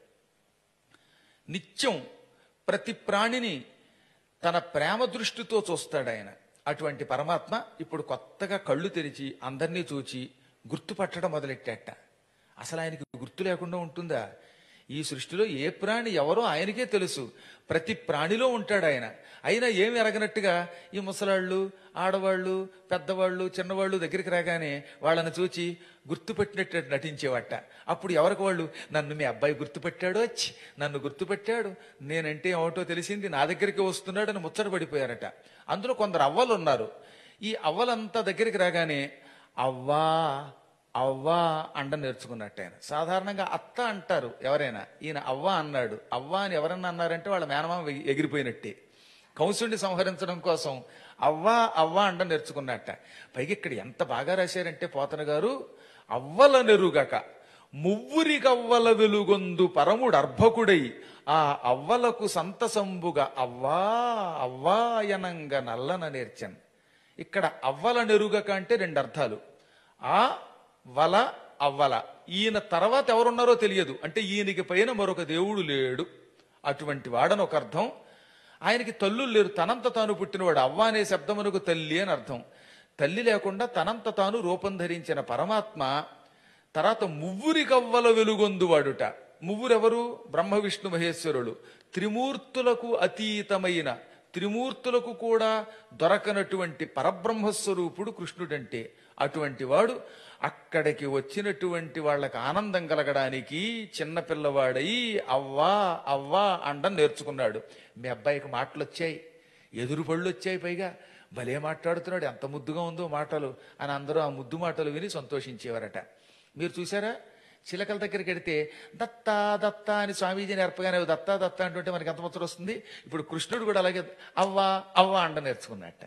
నిత్యం ప్రతి ప్రాణిని తన ప్రేమ దృష్టితో చూస్తాడు ఆయన అటువంటి పరమాత్మ ఇప్పుడు కొత్తగా కళ్ళు తెరిచి అందరినీ చూచి గుర్తుపట్టడం మొదలెట్టాట అసలు ఆయనకి గుర్తు లేకుండా ఉంటుందా ఈ సృష్టిలో ఏ ప్రాణి ఎవరో ఆయనకే తెలుసు ప్రతి ప్రాణిలో ఉంటాడు ఆయన అయినా ఏమి ఎరగనట్టుగా ఈ ముసలాళ్ళు ఆడవాళ్ళు పెద్దవాళ్ళు చిన్నవాళ్ళు దగ్గరికి రాగానే వాళ్ళని చూచి గుర్తుపెట్టినట్టు నటించేవాట అప్పుడు ఎవరికి వాళ్ళు నన్ను మీ అబ్బాయి గుర్తుపెట్టాడో ఛ్, నన్ను గుర్తుపెట్టాడు నేనంటే ఏమిటో తెలిసింది నా దగ్గరికి వస్తున్నాడు అని ముచ్చట పడిపోయారట అందులో కొందరు అవ్వలు ఉన్నారు ఈ అవ్వలంతా దగ్గరికి రాగానే అవ్వా అవ్వా అండ నేర్చుకున్నట్టు ఆయన సాధారణంగా అత్త అంటారు ఎవరైనా ఈయన అవ్వ అన్నాడు అవ్వ అని ఎవరన్నా అన్నారంటే వాళ్ళ మేనమామ ఎగి- ఎగిరిపోయినట్టే కంసుడిని సంహరించడం కోసం అవ్వా అవ్వా అండ నేర్చుకున్నట్ట పైగా ఇక్కడ ఎంత బాగా రాశారంటే పోతన గారు అవ్వల నెరుగక మువ్వురికవ్వల వెలుగొందు పరముడు అర్భకుడై ఆ అవ్వలకు సంతసంబుగా అవ్వా అవ్వాయనంగ నల్లన నేర్చన్ ఇక్కడ అవ్వల నెరుగక అంటే రెండు అర్థాలు ఆ వల అవ్వల ఈయన తర్వాత ఎవరున్నారో తెలియదు అంటే ఈయనకి పైన మరొక దేవుడు లేడు అటువంటి వాడని ఒక అర్థం ఆయనకి తల్లులు లేరు తనంత తాను పుట్టినవాడు అవ్వ అనే శబ్దమునకు తల్లి అని అర్థం తల్లి లేకుండా తనంత తాను రూపం ధరించిన పరమాత్మ తర్వాత మువ్వురి కవ్వల వెలుగొందువాడుట మువ్వురెవరు బ్రహ్మ విష్ణు మహేశ్వరులు త్రిమూర్తులకు అతీతమైన త్రిమూర్తులకు కూడా దొరకనటువంటి పరబ్రహ్మస్వరూపుడు కృష్ణుడంటే అటువంటి వాడు అక్కడికి వచ్చినటువంటి వాళ్ళకి ఆనందం కలగడానికి చిన్న పిల్లవాడై అవ్వా అవ్వా అండం నేర్చుకున్నాడు మీ అబ్బాయికి మాటలు వచ్చాయి ఎదురు పళ్ళు వచ్చాయి పైగా భలే మాట్లాడుతున్నాడు ఎంత ముద్దుగా ఉందో మాటలు అని అందరూ ఆ ముద్దు మాటలు విని సంతోషించేవారట మీరు చూసారా చిలకల దగ్గరికి వెడితే దత్తా దత్తా అని స్వామీజీ నేర్పగానే దత్తా దత్తా అంటుంటే మనకి ఎంత ముచ్చట వస్తుంది ఇప్పుడు కృష్ణుడు కూడా అలాగే అవ్వా అవ్వా అండ నేర్చుకున్నట్ట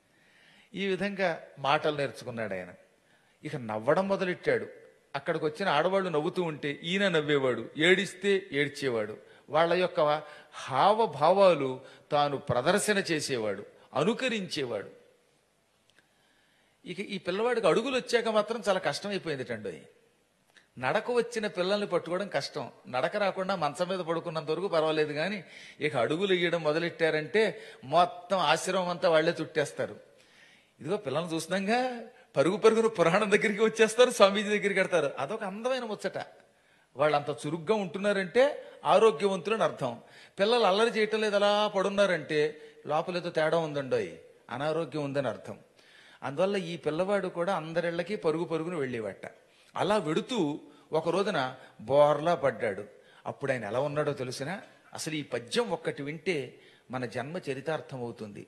ఈ విధంగా మాటలు నేర్చుకున్నాడు ఆయన ఇక నవ్వడం మొదలెట్టాడు అక్కడికి వచ్చిన ఆడవాళ్ళు నవ్వుతూ ఉంటే ఈయన నవ్వేవాడు ఏడిస్తే ఏడ్చేవాడు వాళ్ళ యొక్క హావభావాలు తాను ప్రదర్శన చేసేవాడు అనుకరించేవాడు ఇక ఈ పిల్లవాడికి అడుగులు వచ్చాక మాత్రం చాలా కష్టమైపోయింది టండోయ్ నడక వచ్చిన పిల్లల్ని పట్టుకోవడం కష్టం నడక రాకుండా మంచం మీద పడుకున్నంత వరకు పర్వాలేదు కానీ ఇక అడుగులు ఇయ్యడం మొదలెట్టారంటే మొత్తం ఆశ్రమం అంతా వాళ్లే చుట్టేస్తారు ఇదిగో పిల్లల్ని చూసినాగా పరుగు పరుగును పురాణం దగ్గరికి వచ్చేస్తారు స్వామీజీ దగ్గరికి కడతారు అదొక అందమైన ముచ్చట వాళ్ళు అంత చురుగ్గా ఉంటున్నారంటే ఆరోగ్యవంతులని అర్థం పిల్లలు అల్లరి చేయటం లేదు అలా పడున్నారంటే లోపల ఏదో తేడా ఉందండోయ్ అనారోగ్యం ఉందని అర్థం అందువల్ల ఈ పిల్లవాడు కూడా అందరిళ్ళకి పరుగు పరుగును వెళ్ళేవాట అలా వెడుతూ ఒక రోజున బోర్లా పడ్డాడు అప్పుడు ఆయన ఎలా ఉన్నాడో తెలిసినా అసలు ఈ పద్యం ఒక్కటి వింటే మన జన్మ చరితార్థం అవుతుంది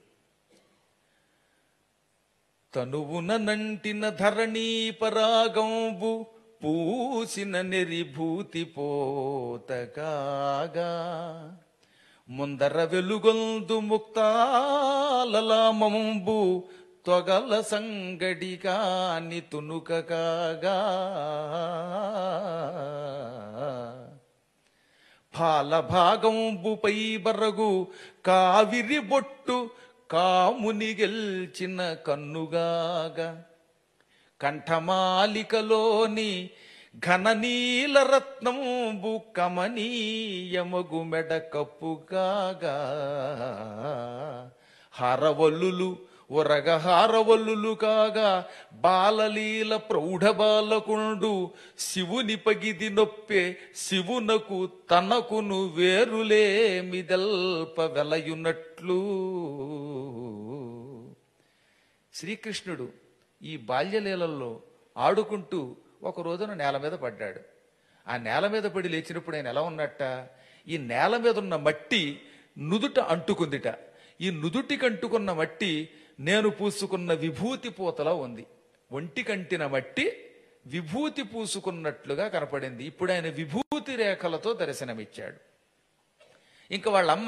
తనువున నంటిన ధరణీ పరాగంబు పూసిన నెరిభూతి పోతకాగా ముందర వెలుగొందు ముక్తాలలామంబు తొగల సంగడిగా తునుక కాగా ఫాలభాగంబుపై బరగు కావిరి బొట్టు కాముని గెల్చిన కన్నుగాగా కంఠమాలికలోని ఘననీల రత్నంబు కమనీయమగు మెడ కప్పుగాగా హారవల్లులు ఒరగ హారవల్లులు కాగా బాలలీల ప్రౌఢ బాలకుండు శివుని పగిది నొప్పే శివునకు తనకును వేరులేమిదల్ప వెలయునట్లు శ్రీకృష్ణుడు ఈ బాల్యలీలల్లో ఆడుకుంటూ ఒక రోజున నేల మీద పడ్డాడు ఆ నేల మీద పడి లేచినప్పుడు ఆయన ఎలా ఉన్నట్ట ఈ నేల మీద ఉన్న మట్టి నుదుట అంటుకుందిట ఈ నుదుటికి అంటుకున్న మట్టి నేను పూసుకున్న విభూతి పూతలా ఉంది ఒంటికంటిన మట్టి విభూతి పూసుకున్నట్లుగా కనపడింది ఇప్పుడు ఆయన విభూతి రేఖలతో దర్శనమిచ్చాడు ఇంకా వాళ్ళమ్మ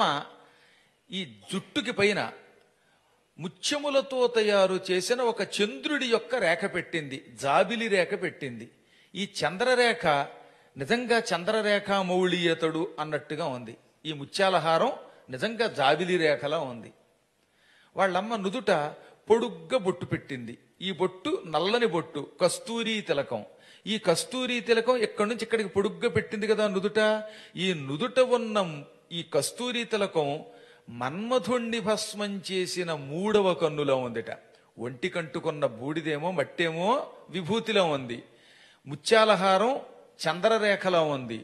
ఈ జుట్టుకి పైన ముత్యములతో తయారు చేసిన ఒక చంద్రుడి యొక్క రేఖ పెట్టింది జాబిలి రేఖ పెట్టింది ఈ చంద్రరేఖ నిజంగా చంద్రరేఖ మౌళీయతడు అన్నట్టుగా ఉంది ఈ ముత్యాలహారం నిజంగా జాబిలి రేఖలా ఉంది వాళ్ళమ్మ నుదుట పొడుగ్గా బొట్టు పెట్టింది ఈ బొట్టు నల్లని బొట్టు కస్తూరి తిలకం ఈ కస్తూరి తిలకం ఇక్కడి నుంచి ఇక్కడికి పొడుగ్గా పెట్టింది కదా నుదుట ఈ నుదుట ఉన్న ఈ కస్తూరి తిలకం మన్మధుణ్ణి భస్మం చేసిన మూడవ కన్నులో ఉందిట ఒంటి కంటుకున్న బూడిదేమో మట్టేమో విభూతిలో ఉంది ముత్యాలహారం చంద్రరేఖలో ఉంది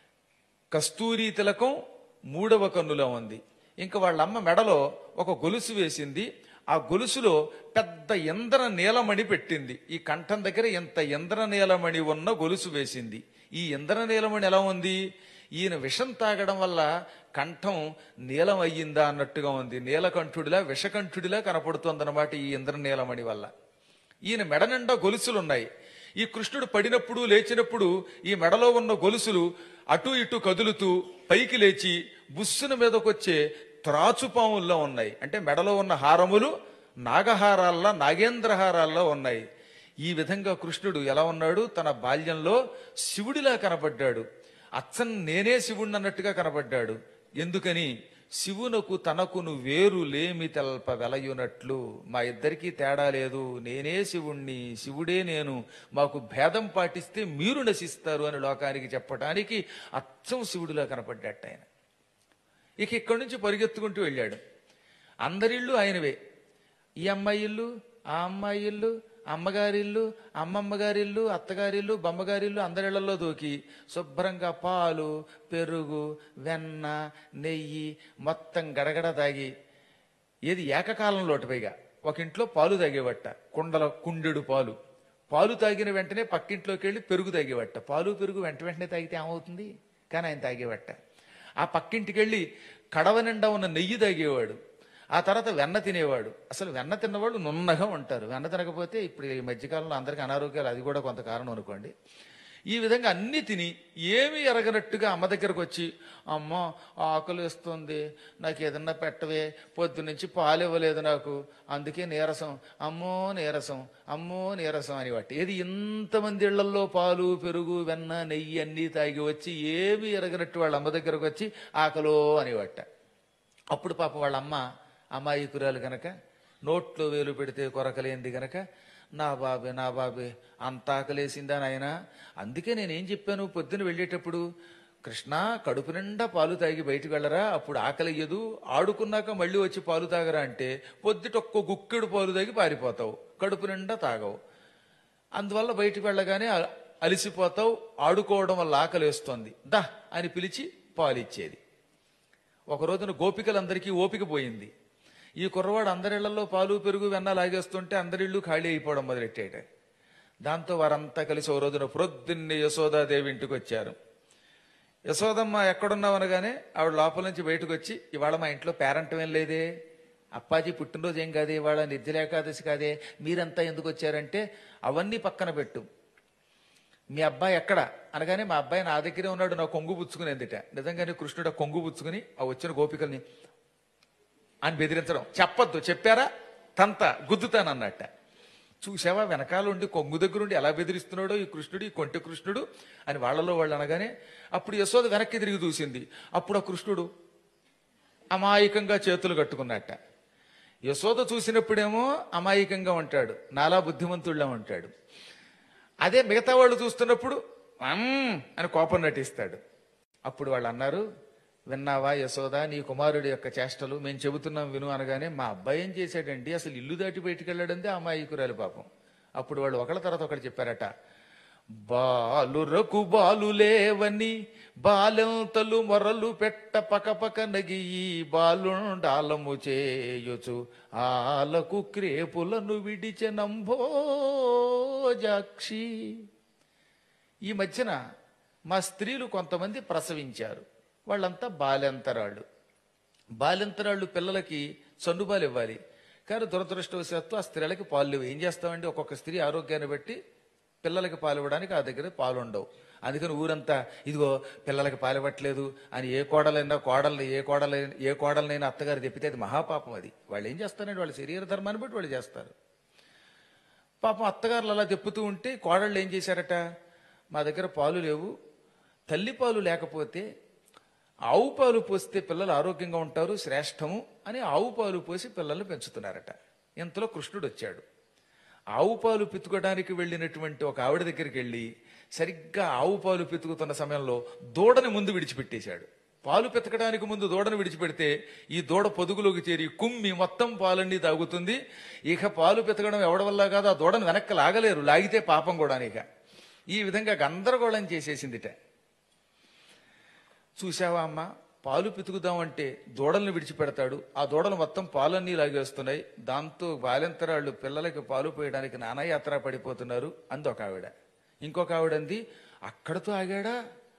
కస్తూరి తిలకం మూడవ కన్నులో ఉంది ఇంకా వాళ్ళమ్మ మెడలో ఒక గొలుసు వేసింది ఆ గొలుసులో పెద్ద ఇంద్ర నీలమణి పెట్టింది ఈ కంఠం దగ్గర ఇంత ఇంద్ర నీలమణి ఉన్న గొలుసు వేసింది ఈ ఇంద్ర నీలమణి ఎలా ఉంది ఈయన విషం తాగడం వల్ల కంఠం నీలం అయ్యిందా అన్నట్టుగా ఉంది నీలకంఠుడిలా విషకంఠుడిలా కనపడుతోందన్నమాట ఈ ఇంద్ర నీలమణి వల్ల ఈయన మెడ నిండా గొలుసులున్నాయి ఈ కృష్ణుడు పడినప్పుడు లేచినప్పుడు ఈ మెడలో ఉన్న గొలుసులు అటు ఇటు కదులుతూ పైకి లేచి బుస్సున మీదకొచ్చే త్రాచుపాముల్లో ఉన్నాయి అంటే మెడలో ఉన్న హారములు నాగహారాల్లా నాగేంద్రహారాల్లో ఉన్నాయి ఈ విధంగా కృష్ణుడు ఎలా ఉన్నాడు తన బాల్యంలో శివుడిలా కనపడ్డాడు అచ్చన్ నేనే శివుణ్ణి అన్నట్టుగా కనపడ్డాడు ఎందుకని శివునకు తనకును వేరు లేమి తెల్ప వెలయునట్లు మా ఇద్దరికీ తేడా లేదు నేనే శివుణ్ణి శివుడే నేను మాకు భేదం పాటిస్తే మీరు నశిస్తారు అని లోకానికి చెప్పడానికి అచ్చం శివుడిలా కనపడ్డట్ట ఆయన ఇక ఇక్కడి నుంచి పరిగెత్తుకుంటూ వెళ్ళాడు అందరిళ్ళు ఆయనవే ఈ అమ్మాయి ఇల్లు ఆ అమ్మాయి ఇల్లు అమ్మగారిల్లు అమ్మమ్మ గారిల్లు అత్తగారిల్లు బొమ్మగారిల్లు అందరిళ్లలో దూకి శుభ్రంగా పాలు పెరుగు వెన్న నెయ్యి మొత్తం గడగడ తాగి ఏది ఏకకాలంలో పైగా ఒక ఇంట్లో పాలు తాగేవట్ట కుండల కుండెడు పాలు పాలు తాగిన వెంటనే పక్కింట్లోకి వెళ్ళి పెరుగు తాగేవట్ట పాలు పెరుగు వెంట వెంటనే తాగితే ఏమవుతుంది కానీ ఆయన తాగేవట్ట ఆ పక్కింటికి వెళ్ళి కడవ నిండా ఉన్న నెయ్యి తాగేవాడు ఆ తర్వాత వెన్న తినేవాడు అసలు వెన్న తిన్నవాళ్ళు నున్నగా ఉంటారు వెన్న తినకపోతే ఇప్పుడు ఈ మధ్యకాలంలో అందరికీ అనారోగ్యాలు అది కూడా కొంత కారణం అనుకోండి ఈ విధంగా అన్ని తిని ఏమీ ఎరగనట్టుగా అమ్మ దగ్గరకు వచ్చి అమ్మ ఆకలి వేస్తుంది నాకు ఏదన్నా పెట్టవే పొద్దు నుంచి పాలు ఇవ్వలేదు నాకు అందుకే నీరసం అమ్మో నీరసం అమ్మో నీరసం అని వాటి ఏది ఇంతమంది ఇళ్లలో పాలు పెరుగు వెన్న నెయ్యి అన్నీ తాగి వచ్చి ఏమీ ఎరగనట్టు వాళ్ళ అమ్మ దగ్గరకు వచ్చి ఆకలో అనేవట అప్పుడు పాప వాళ్ళ అమ్మ అమాయకురాలు గనక నోట్లో వేలు పెడితే కొరకలేంది గనక నా బాబే నా బాబే అంత ఆకలేసిందా నాయనా అందుకే నేనేం చెప్పాను పొద్దున వెళ్ళేటప్పుడు కృష్ణ కడుపు నిండా పాలు తాగి బయటికి వెళ్ళరా అప్పుడు ఆకలియ్యదు ఆడుకున్నాక మళ్ళీ వచ్చి పాలు తాగరా అంటే పొద్దుట ఒక్క గుక్కెడు పాలు తాగి పారిపోతావు కడుపు నిండా తాగవు అందువల్ల బయటికి వెళ్ళగానే అ- అలిసిపోతావు ఆడుకోవడం వల్ల ఆకలేస్తోంది దా అని పిలిచి పాలిచ్చేది ఒక రోజున గోపికలందరికీ ఓపిక పోయింది ఈ కుర్రవాడు అందరిళ్లలో పాలు పెరుగు వెన్న లాగేస్తుంటే అందరిళ్ళు ఖాళీ అయిపోవడం మొదలెట్టాడు దాంతో వారంతా కలిసి ఓ రోజున ప్రొద్దున్నే యశోదాదేవి ఇంటికి వచ్చారు యశోదమ్మ ఎక్కడున్నావు అనగానే ఆవిడ లోపల నుంచి బయటకు వచ్చి ఇవాళ మా ఇంట్లో పేరంటం ఏం లేదే అప్పాజీ పుట్టినరోజు ఏం కాదే ఇవాళ నిర్జలేకాదశి కాదే మీరంతా ఎందుకు వచ్చారంటే అవన్నీ పక్కన పెట్టు మీ అబ్బాయి ఎక్కడ అనగానే మా అబ్బాయి నా దగ్గరే ఉన్నాడు నా కొంగు పుచ్చుకుని ఎందుట నిజంగానే కృష్ణుడు ఆ కొంగు పుచ్చుకుని ఆ వచ్చిన గోపికల్ని అని బెదిరించడం చెప్పొద్దు చెప్పారా తంత గుద్దుతానన్నట్ట చూసావా వెనకాల ఉండి కొంగు దగ్గరుండి ఎలా బెదిరిస్తున్నాడో ఈ కృష్ణుడు ఈ కొంటె కృష్ణుడు అని వాళ్ళలో వాళ్ళు అనగానే అప్పుడు యశోద వెనక్కి తిరిగి చూసింది అప్పుడు ఆ కృష్ణుడు అమాయకంగా చేతులు కట్టుకున్నట్ట యశోద చూసినప్పుడేమో అమాయకంగా ఉంటాడు నాలా బుద్ధిమంతుళ్ళ ఉంటాడు అదే మిగతా వాళ్ళు చూస్తున్నప్పుడు "అమ్" అని కోపం నటిస్తాడు అప్పుడు వాళ్ళు అన్నారు విన్నావా యశోద నీ కుమారుడి యొక్క చేష్టలు మేము చెబుతున్నాం విను అనగానే మా అబ్బాయి ఏం చేశాడండి అసలు ఇల్లు దాటి బయటికి వెళ్ళడందే అమాయకురాలి పాపం అప్పుడు వాళ్ళు ఒకళ్ళ తర్వాత ఒకటి చెప్పారట బాలురకు బాలు లేవని బాలెంతలు మొరలు పెట్ట పకపక నగి ఈ బాలుండాలము చేయుచు ఆలకు క్రేపులను విడిచెనంభోజాక్షి ఈ మధ్యన మా స్త్రీలు కొంతమంది ప్రసవించారు వాళ్ళంతా బాలెంతరాళ్ళు బాలెంతరాళ్ళు పిల్లలకి చన్నుబాలు ఇవ్వాలి కానీ దురదృష్టవశాత్తు ఆ స్త్రీలకి పాలు లేవు ఏం చేస్తామండి ఒక్కొక్క స్త్రీ ఆరోగ్యాన్ని బట్టి పిల్లలకి పాలు ఇవ్వడానికి ఆ దగ్గర పాలు ఉండవు అందుకని ఊరంతా ఇదిగో పిల్లలకి పాలు ఇవ్వట్లేదు అని ఏ కోడలైనా కోడల్ని ఏ కోడలైనా ఏ కోడలనైనా అత్తగారు చెప్పితే అది మహాపాపం అది వాళ్ళు ఏం చేస్తారండి వాళ్ళ శరీర ధర్మాన్ని బట్టి వాళ్ళు చేస్తారు పాపం అత్తగారులు అలా తిప్పుతూ ఉంటే కోడళ్ళు ఏం చేశారట మా దగ్గర పాలు లేవు తల్లి పాలు లేకపోతే ఆవు పాలు పోస్తే పిల్లలు ఆరోగ్యంగా ఉంటారు శ్రేష్టము అని ఆవు పాలు పోసి పిల్లల్ని పెంచుతున్నారట ఇంతలో కృష్ణుడు వచ్చాడు ఆవు పాలు పితుకడానికి వెళ్ళినటువంటి ఒక ఆవిడ దగ్గరికి వెళ్ళి సరిగ్గా ఆవు పాలు పితుకుతున్న సమయంలో దూడని ముందు విడిచిపెట్టేశాడు పాలు పితకడానికి ముందు దూడను విడిచిపెడితే ఈ దూడ పొదుగులోకి చేరి కుమ్మి మొత్తం పాలన్నీ తాగుతుంది ఇక పాలు పితకడం ఎవడి వల్ల కాదు ఆ దూడను వెనక్కి లాగలేరు లాగితే పాపం కూడా ఇక ఈ విధంగా గందరగోళం చేసేసిందిట చూసావా అమ్మ పాలు పితుకుదామంటే దూడల్ని విడిచిపెడతాడు ఆ దూడలు మొత్తం పాలన్నీ లాగేస్తున్నాయి దాంతో బాలెంతరాళ్ళు పిల్లలకి పాలు పోయడానికి నానాయాత్ర పడిపోతున్నారు అంది ఒక ఆవిడ ఇంకొక ఆవిడ అంది అక్కడతో ఆగాడా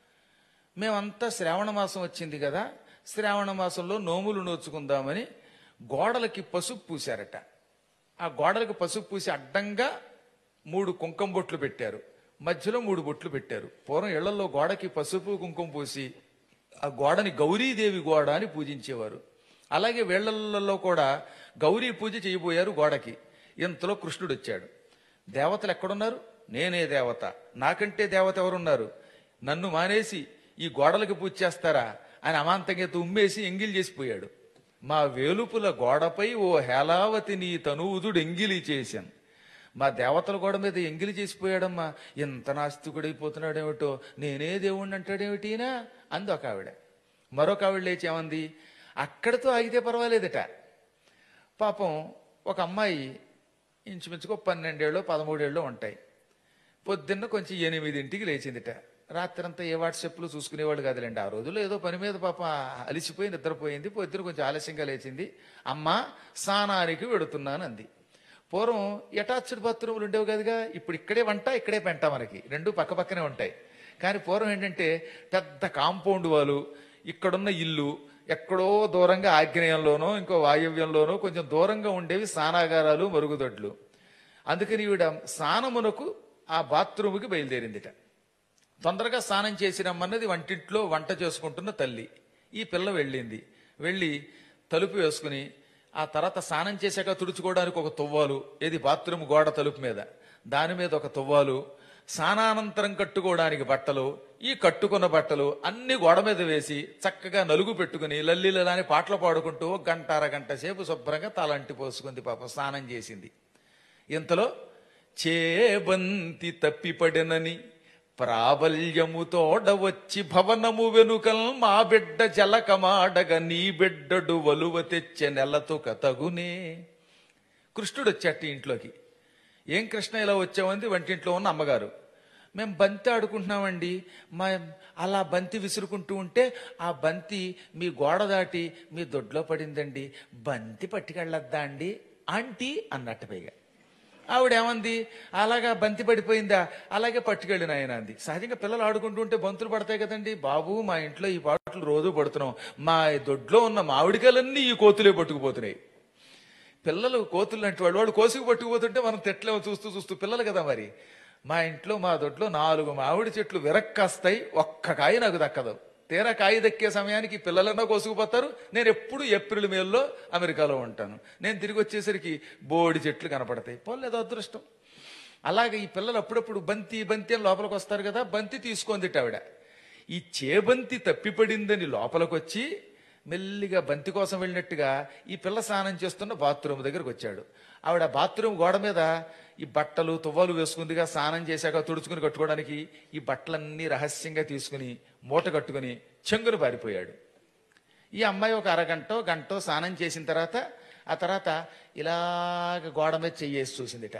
మేమంతా శ్రావణ మాసం వచ్చింది కదా శ్రావణ మాసంలో నోములు నోచుకుందామని గోడలకి పసుపు పూశారట ఆ గోడలకు పసుపు పూసి అడ్డంగా మూడు కుంకం బొట్లు పెట్టారు మధ్యలో మూడు బొట్లు పెట్టారు పూర్వం ఇళ్లలో గోడకి పసుపు కుంకుమ పూసి ఆ గోడని గౌరీదేవి గోడ అని పూజించేవారు అలాగే వేళ్లలో కూడా గౌరీ పూజ చేయబోయారు గోడకి ఇంతలో కృష్ణుడు వచ్చాడు దేవతలు ఎక్కడున్నారు నేనే దేవత నాకంటే దేవత ఎవరున్నారు నన్ను మానేసి ఈ గోడలకు పూజ చేస్తారా అని అమాంతంగా ఉమ్మేసి ఎంగిల్ చేసిపోయాడు మా వేలుపుల గోడపై ఓ హేలావతి నీ తనూదుడు ఎంగిలి చేశాను మా దేవతల గోడ మీద ఎంగిలి చేసిపోయాడమ్మా ఎంత నాస్తికుడైపోతున్నాడేమిటో నేనే దేవుణ్ణి అంటాడేమిటినా అంది ఒక ఆవిడ మరొక ఆవిడ లేచేమంది అక్కడితో ఆగితే పర్వాలేదట పాపం ఒక అమ్మాయి ఇంచుమించుకో పన్నెండేళ్ళు పదమూడేళ్ళు ఉంటాయి పొద్దున్న కొంచెం ఎనిమిదింటికి లేచిందిట రాత్రంతా ఏ వాట్సాప్లు చూసుకునేవాడు కాదులేండి ఆ రోజుల్లో ఏదో పని మీద పాప అలిసిపోయి నిద్రపోయింది పొద్దున కొంచెం ఆలస్యంగా లేచింది అమ్మ స్నానానికి వెడుతున్నాను అంది పూర్వం అటాచ్డ్ బాత్రూములు ఉండేవి కదుగా ఇప్పుడు ఇక్కడే వంట ఇక్కడే పెంట మనకి రెండు పక్క పక్కనే ఉంటాయి కానీ పూర్వం ఏంటంటే పెద్ద కాంపౌండ్ వాళ్ళు ఇక్కడున్న ఇల్లు ఎక్కడో దూరంగా ఆగ్నేయంలోనో ఇంకో వాయవ్యంలోనో కొంచెం దూరంగా ఉండేవి స్నానాగారాలు మరుగుదొడ్లు అందుకని ఈవిడ స్నానమునకు ఆ బాత్రూముకి బయలుదేరిందిట తొందరగా స్నానం చేసిరమ్మన్నది వంటింట్లో వంట చేసుకుంటున్న తల్లి ఈ పిల్ల వెళ్ళింది వెళ్ళి తలుపు వేసుకుని ఆ తర్వాత స్నానం చేశాక తుడుచుకోవడానికి ఒక తువ్వాలు ఏది బాత్రూమ్ గోడ తలుపు మీద దాని మీద ఒక తువ్వాలు స్నానానంతరం కట్టుకోవడానికి బట్టలు ఈ కట్టుకున్న బట్టలు అన్ని గోడ మీద వేసి చక్కగా నలుగు పెట్టుకుని లల్లిలలాని పాటలు పాడుకుంటూ ఒక గంట అరగంట సేపు శుభ్రంగా తలంటి పోసుకుంది పాపం స్నానం చేసింది ఇంతలో చేబంతి తప్పిపడెనని ప్రాబల్యము తోడవచ్చి భవనము వెనుకల్ మా బిడ్డ జలకమాడగ నీ బిడ్డడు వలువ తెచ్చే నెలతో కతగునే కృష్ణుడు వచ్చాట ఇంట్లోకి ఏం కృష్ణ ఇలా వచ్చామంది వంటింట్లో ఉన్న అమ్మగారు మేము బంతి ఆడుకుంటున్నామండి మా అలా బంతి విసురుకుంటూ ఉంటే ఆ బంతి మీ గోడ దాటి మీ దొడ్లో పడిందండి బంతి పట్టుకెళ్ళొద్దా అండి ఆంటీ అన్నట్టు పైగా ఆవిడేమంది అలాగా బంతి పడిపోయిందా అలాగే పట్టుకెళ్ళిన ఆయన అంది సహజంగా పిల్లలు ఆడుకుంటూ ఉంటే బంతులు పడతాయి కదండి బాబు మా ఇంట్లో ఈ పాటలు రోజు పడుతున్నాం మా దొడ్లో ఉన్న మామిడికాయలన్నీ ఈ కోతులే పట్టుకుపోతున్నాయి పిల్లలు కోతులు లాంటి వాళ్ళు వాళ్ళు కోసుకు పట్టుకుపోతుంటే మనం తెట్లేమో చూస్తూ చూస్తూ పిల్లలు కదా మరి మా ఇంట్లో మా దొడ్లో నాలుగు మామిడి చెట్లు విరక్కాస్తాయి ఒక్క కాయ నాకు దక్కదు తీరా కాయ దక్కే సమయానికి పిల్లలన్నా కోసుకుపోతారు నేను ఎప్పుడు ఏప్రిల్ మేల్లో అమెరికాలో ఉంటాను నేను తిరిగి వచ్చేసరికి బోడి చెట్లు కనపడతాయి పోలేదో అదృష్టం అలాగే ఈ పిల్లలు అప్పుడప్పుడు బంతి బంతి అని లోపలికి వస్తారు కదా బంతి తీసుకుంది ఆవిడ ఈ చేబంతి తప్పిపడిందని లోపలికొచ్చి మెల్లిగా బంతి కోసం వెళ్ళినట్టుగా ఈ పిల్ల స్నానం చేస్తున్న బాత్రూమ్ దగ్గరకు వచ్చాడు ఆవిడ బాత్రూమ్ గోడ మీద ఈ బట్టలు తువ్వలు వేసుకుందిగా స్నానం చేశాక తుడుచుకుని కట్టుకోవడానికి ఈ బట్టలన్నీ రహస్యంగా తీసుకుని మూట కట్టుకుని చెంగును పారిపోయాడు ఈ అమ్మాయి ఒక అరగంట గంట స్నానం చేసిన తర్వాత ఆ తర్వాత ఇలాగ గోడ మీద చెయ్యేసి చూసిందిట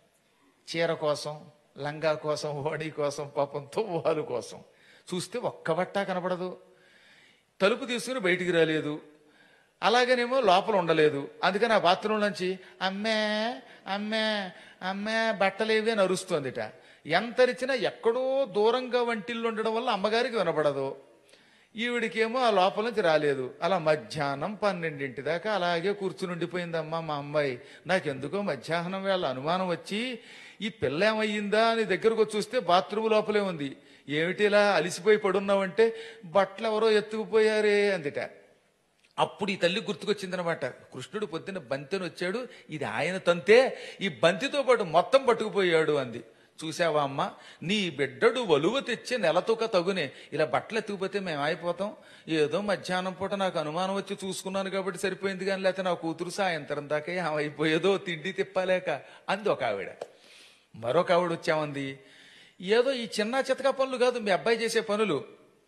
చీర కోసం లంగా కోసం ఓడి కోసం పాపం తువ్వాలు కోసం చూస్తే ఒక్క బట్ట కనపడదు తలుపు తీసుకుని బయటికి రాలేదు అలాగనేమో లోపల ఉండలేదు అందుకని ఆ బాత్రూమ్ నుంచి అమ్మే అమ్మే అమ్మే బట్టలేవి అని అరుస్తోందిట ఎంతరిచినా ఎక్కడో దూరంగా వంటిల్లు ఉండడం వల్ల అమ్మగారికి వినపడదు ఈవిడికేమో ఆ లోపల నుంచి రాలేదు అలా మధ్యాహ్నం పన్నెండింటి దాకా అలాగే కూర్చుని ఉండిపోయిందమ్మా మా అమ్మాయి నాకెందుకో మధ్యాహ్నం వేళ అనుమానం వచ్చి ఈ పిల్ల ఏమయ్యిందా అని దగ్గరకు వచ్చి చూస్తే బాత్రూమ్ లోపలే ఉంది ఏమిటి ఇలా అలిసిపోయి పడున్నావంటే బట్టలు ఎవరో ఎత్తుకుపోయారే అందిట అప్పుడు ఈ తల్లి గుర్తుకొచ్చిందనమాట కృష్ణుడు పొద్దున్న బంతిని వచ్చాడు ఇది ఆయన తంతే ఈ బంతితో పాటు మొత్తం పట్టుకుపోయాడు అంది చూసావా అమ్మ నీ బిడ్డడు వలువ తెచ్చే నెలతూక తగునే ఇలా బట్టలు ఎత్తుకుపోతే మేము అయిపోతాం ఏదో మధ్యాహ్నం పూట నాకు అనుమానం వచ్చి చూసుకున్నాను కాబట్టి సరిపోయింది కానీ లేకపోతే నా కూతురు సాయంత్రం దాకా ఏమైపోయేదో తిండి తిప్పలేక అంది ఒక ఆవిడ మరొక ఆవిడ వచ్చామంది ఏదో ఈ చిన్న చితక పనులు కాదు మీ అబ్బాయి చేసే పనులు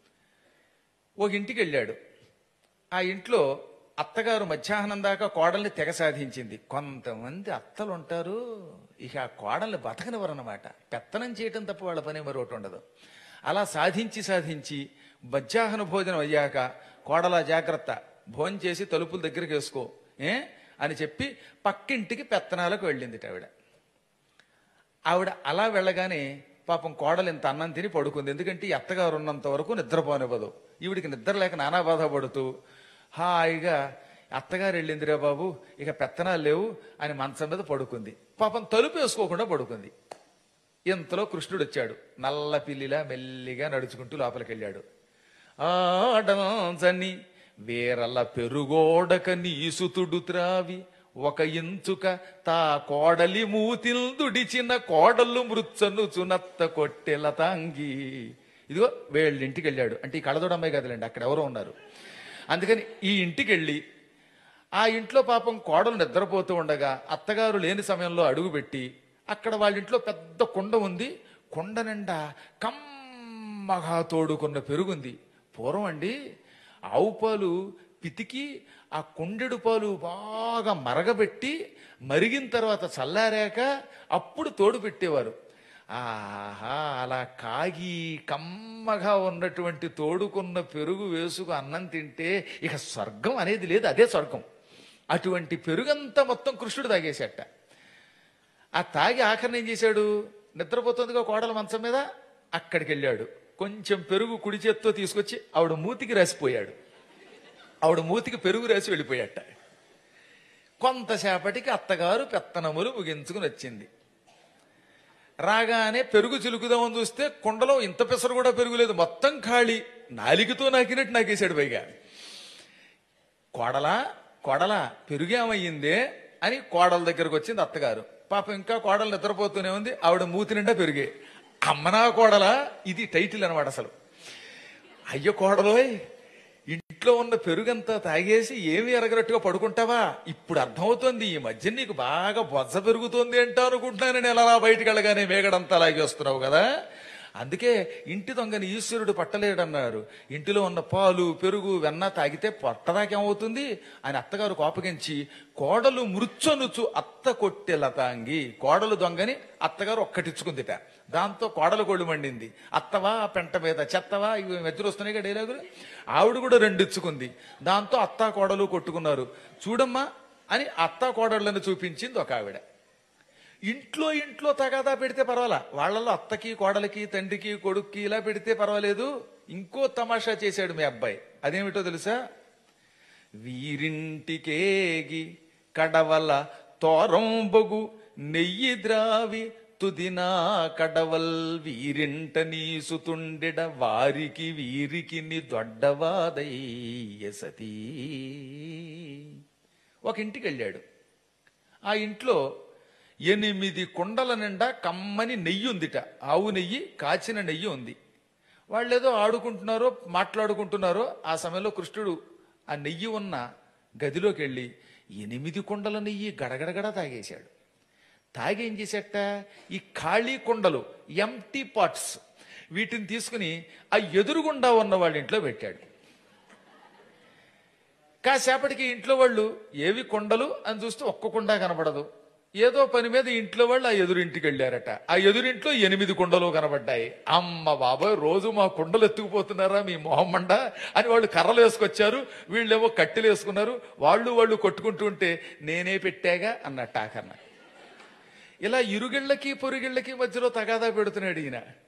ఒక ఇంటికి వెళ్ళాడు ఆ ఇంట్లో అత్తగారు మధ్యాహ్నం దాకా కోడల్ని తెగ సాధించింది కొంతమంది అత్తలు ఉంటారు ఇక ఆ కోడల్ని బతకనివ్వరన్నమాట పెత్తనం చేయటం తప్ప వాళ్ళ పని మరొకటి ఉండదు అలా సాధించి సాధించి మధ్యాహ్న భోజనం అయ్యాక కోడల జాగ్రత్త భోజనం చేసి తలుపుల దగ్గరికి వేసుకో ఏ అని చెప్పి పక్కింటికి పెత్తనాలకు వెళ్ళింది ఆవిడ ఆవిడ అలా వెళ్ళగానే పాపం కోడలు ఇంత అన్నం తిని పడుకుంది ఎందుకంటే ఈ అత్తగారు ఉన్నంత వరకు నిద్రపోనివ్వదు ఈవిడికి నిద్ర లేక నానా బాధపడుతూ హాయిగా అత్తగారు వెళ్ళిందిరా బాబు ఇక పెత్తనాలు లేవు అని మంచం మీద పడుకుంది పాపం తలుపు వేసుకోకుండా పడుకుంది ఇంతలో కృష్ణుడు వచ్చాడు నల్ల పిల్లిలా మెల్లిగా నడుచుకుంటూ లోపలికి వెళ్ళాడు ఆడంచని వేరల పెరుగోడక నీసుతుడు త్రావి ఒక ఇంచుక తా కోడలి మూతిల్దుడిచిన కోడలు మృత్సను చునత్త కొట్టెల తాంగి ఇదిగో వీళ్ళింటికి వెళ్ళాడు అంటే ఈ కళదోడమ్మాయి కదలండి అక్కడ ఎవరో ఉన్నారు అందుకని ఈ ఇంటికి వెళ్ళి ఆ ఇంట్లో పాపం కోడలు నిద్రపోతూ ఉండగా అత్తగారు లేని సమయంలో అడుగుపెట్టి అక్కడ వాళ్ళ ఇంట్లో పెద్ద కుండ ఉంది కుండ నిండా కమ్మగా తోడుకున్న పెరుగుంది పూర్వం అండి ఆవు పాలు పితికి ఆ కుండెడు పాలు బాగా మరగబెట్టి మరిగిన తర్వాత చల్లారాక అప్పుడు తోడు పెట్టేవారు ఆహా అలా కాగి కమ్మగా ఉన్నటువంటి తోడుకున్న పెరుగు వేసుకు అన్నం తింటే ఇక స్వర్గం అనేది లేదు అదే స్వర్గం అటువంటి పెరుగంతా మొత్తం కృష్ణుడు తాగేశాట ఆ తాగి ఆఖరిని ఏం చేశాడు నిద్రపోతుందిగా కోడల మంచం మీద అక్కడికి వెళ్ళాడు కొంచెం పెరుగు కుడి చేత్తో తీసుకొచ్చి ఆవిడ మూతికి రాసిపోయాడు ఆవిడ మూతికి పెరుగు రాసి వెళ్ళిపోయాట కొంతసేపటికి అత్తగారు పెత్తనములు ముగించుకుని వచ్చింది రాగానే పెరుగు చిలుకుదామని చూస్తే కుండలో ఇంత పెసరు కూడా పెరుగులేదు మొత్తం ఖాళీ నాలికతో నాకినట్టు నాకేశాడు పైగా కోడలా కోడలా పెరుగేమయ్యిందే అని కోడల దగ్గరకు వచ్చింది అత్తగారు పాపం ఇంకా కోడలు నిద్రపోతూనే ఉంది ఆవిడ మూతి నిండా పెరిగే అమ్మనా కోడలా ఇది టైటిల్ అనమాట అసలు అయ్యో కోడలోయ్ ఇంట్లో ఉన్న పెరుగంతా తాగేసి ఏమి ఎరగనట్టుగా పడుకుంటావా ఇప్పుడు అర్థమవుతోంది ఈ మధ్య నీకు బాగా బొజ్జ పెరుగుతోంది అంటా అనుకుంటున్నాను నేను ఎలా బయటికి వెళ్ళగానే మేగడంతా లాగేస్తున్నావు కదా అందుకే ఇంటి దొంగని ఈశ్వరుడు పట్టలేడన్నారు ఇంటిలో ఉన్న పాలు పెరుగు వెన్న తాగితే పొట్టదాకేమవుతుంది అని అత్తగారు కోపగించి కోడలు మృచ్చనుచు అత్త కొట్టె లతాంగి కోడలు దొంగని అత్తగారు ఒక్కటిచ్చుకుందిట దాంతో కోడలు కొళ్ళు మండింది అత్తవా పెంట మీద చెత్తవా ఇవి మధ్యలో వస్తున్నాయి కదా డైలాగులు ఆవిడ కూడా రెండు ఇచ్చుకుంది దాంతో అత్త కోడలు కొట్టుకున్నారు చూడమ్మా అని అత్త కోడళ్ళని చూపించింది ఒక ఆవిడ ఇంట్లో ఇంట్లో తగాదా పెడితే పర్వాలా వాళ్ళలో అత్తకి కోడలికి తండ్రికి కొడుక్కి ఇలా పెడితే పర్వాలేదు ఇంకో తమాషా చేశాడు మీ అబ్బాయి అదేమిటో తెలుసా వీరింటికేగి కడవల తోరంబొగు నెయ్యి ద్రావి తుదినా కడవల్ వీరింట నీసుతుండెడ వారికి వీరికి ని దొడ్డవాదయ్య సతీ ఒక ఇంటికి వెళ్ళాడు ఆ ఇంట్లో ఎనిమిది కుండల నిండా కమ్మని నెయ్యి ఉందిట ఆవు నెయ్యి కాచిన నెయ్యి ఉంది వాళ్ళేదో ఆడుకుంటున్నారో మాట్లాడుకుంటున్నారో ఆ సమయంలో కృష్ణుడు ఆ నెయ్యి ఉన్న గదిలోకి వెళ్ళి ఎనిమిది కుండల నెయ్యి గడగడగడ తాగేశాడు తాగి ఏం చేసేట ఈ ఖాళీ కుండలు ఎంటీ పాట్స్ వీటిని తీసుకుని ఆ ఎదురుగుండా ఉన్న వాళ్ళ ఇంట్లో పెట్టాడు కాసేపటికి ఇంట్లో వాళ్ళు ఏవి కొండలు అని చూస్తే ఒక్క కుండ కనబడదు ఏదో పని మీద ఇంట్లో వాళ్ళు ఆ ఎదురింటికి వెళ్ళారట ఆ ఎదురింట్లో ఎనిమిది కుండలు కనబడ్డాయి అమ్మ బాబాయ్ రోజు మా కుండలు ఎత్తుకుపోతున్నారా మీ మొహమ్మండ అని వాళ్ళు కర్రలు వేసుకొచ్చారు వీళ్ళేమో కట్టెలు వేసుకున్నారు వాళ్ళు వాళ్ళు కొట్టుకుంటూ ఉంటే నేనే పెట్టాగా అన్నట్టు ఆకన్న ఇలా ఇరుగిళ్ళకి పొరుగిళ్ళకి మధ్యలో తగాదా పెడుతున్నాడు ఈయన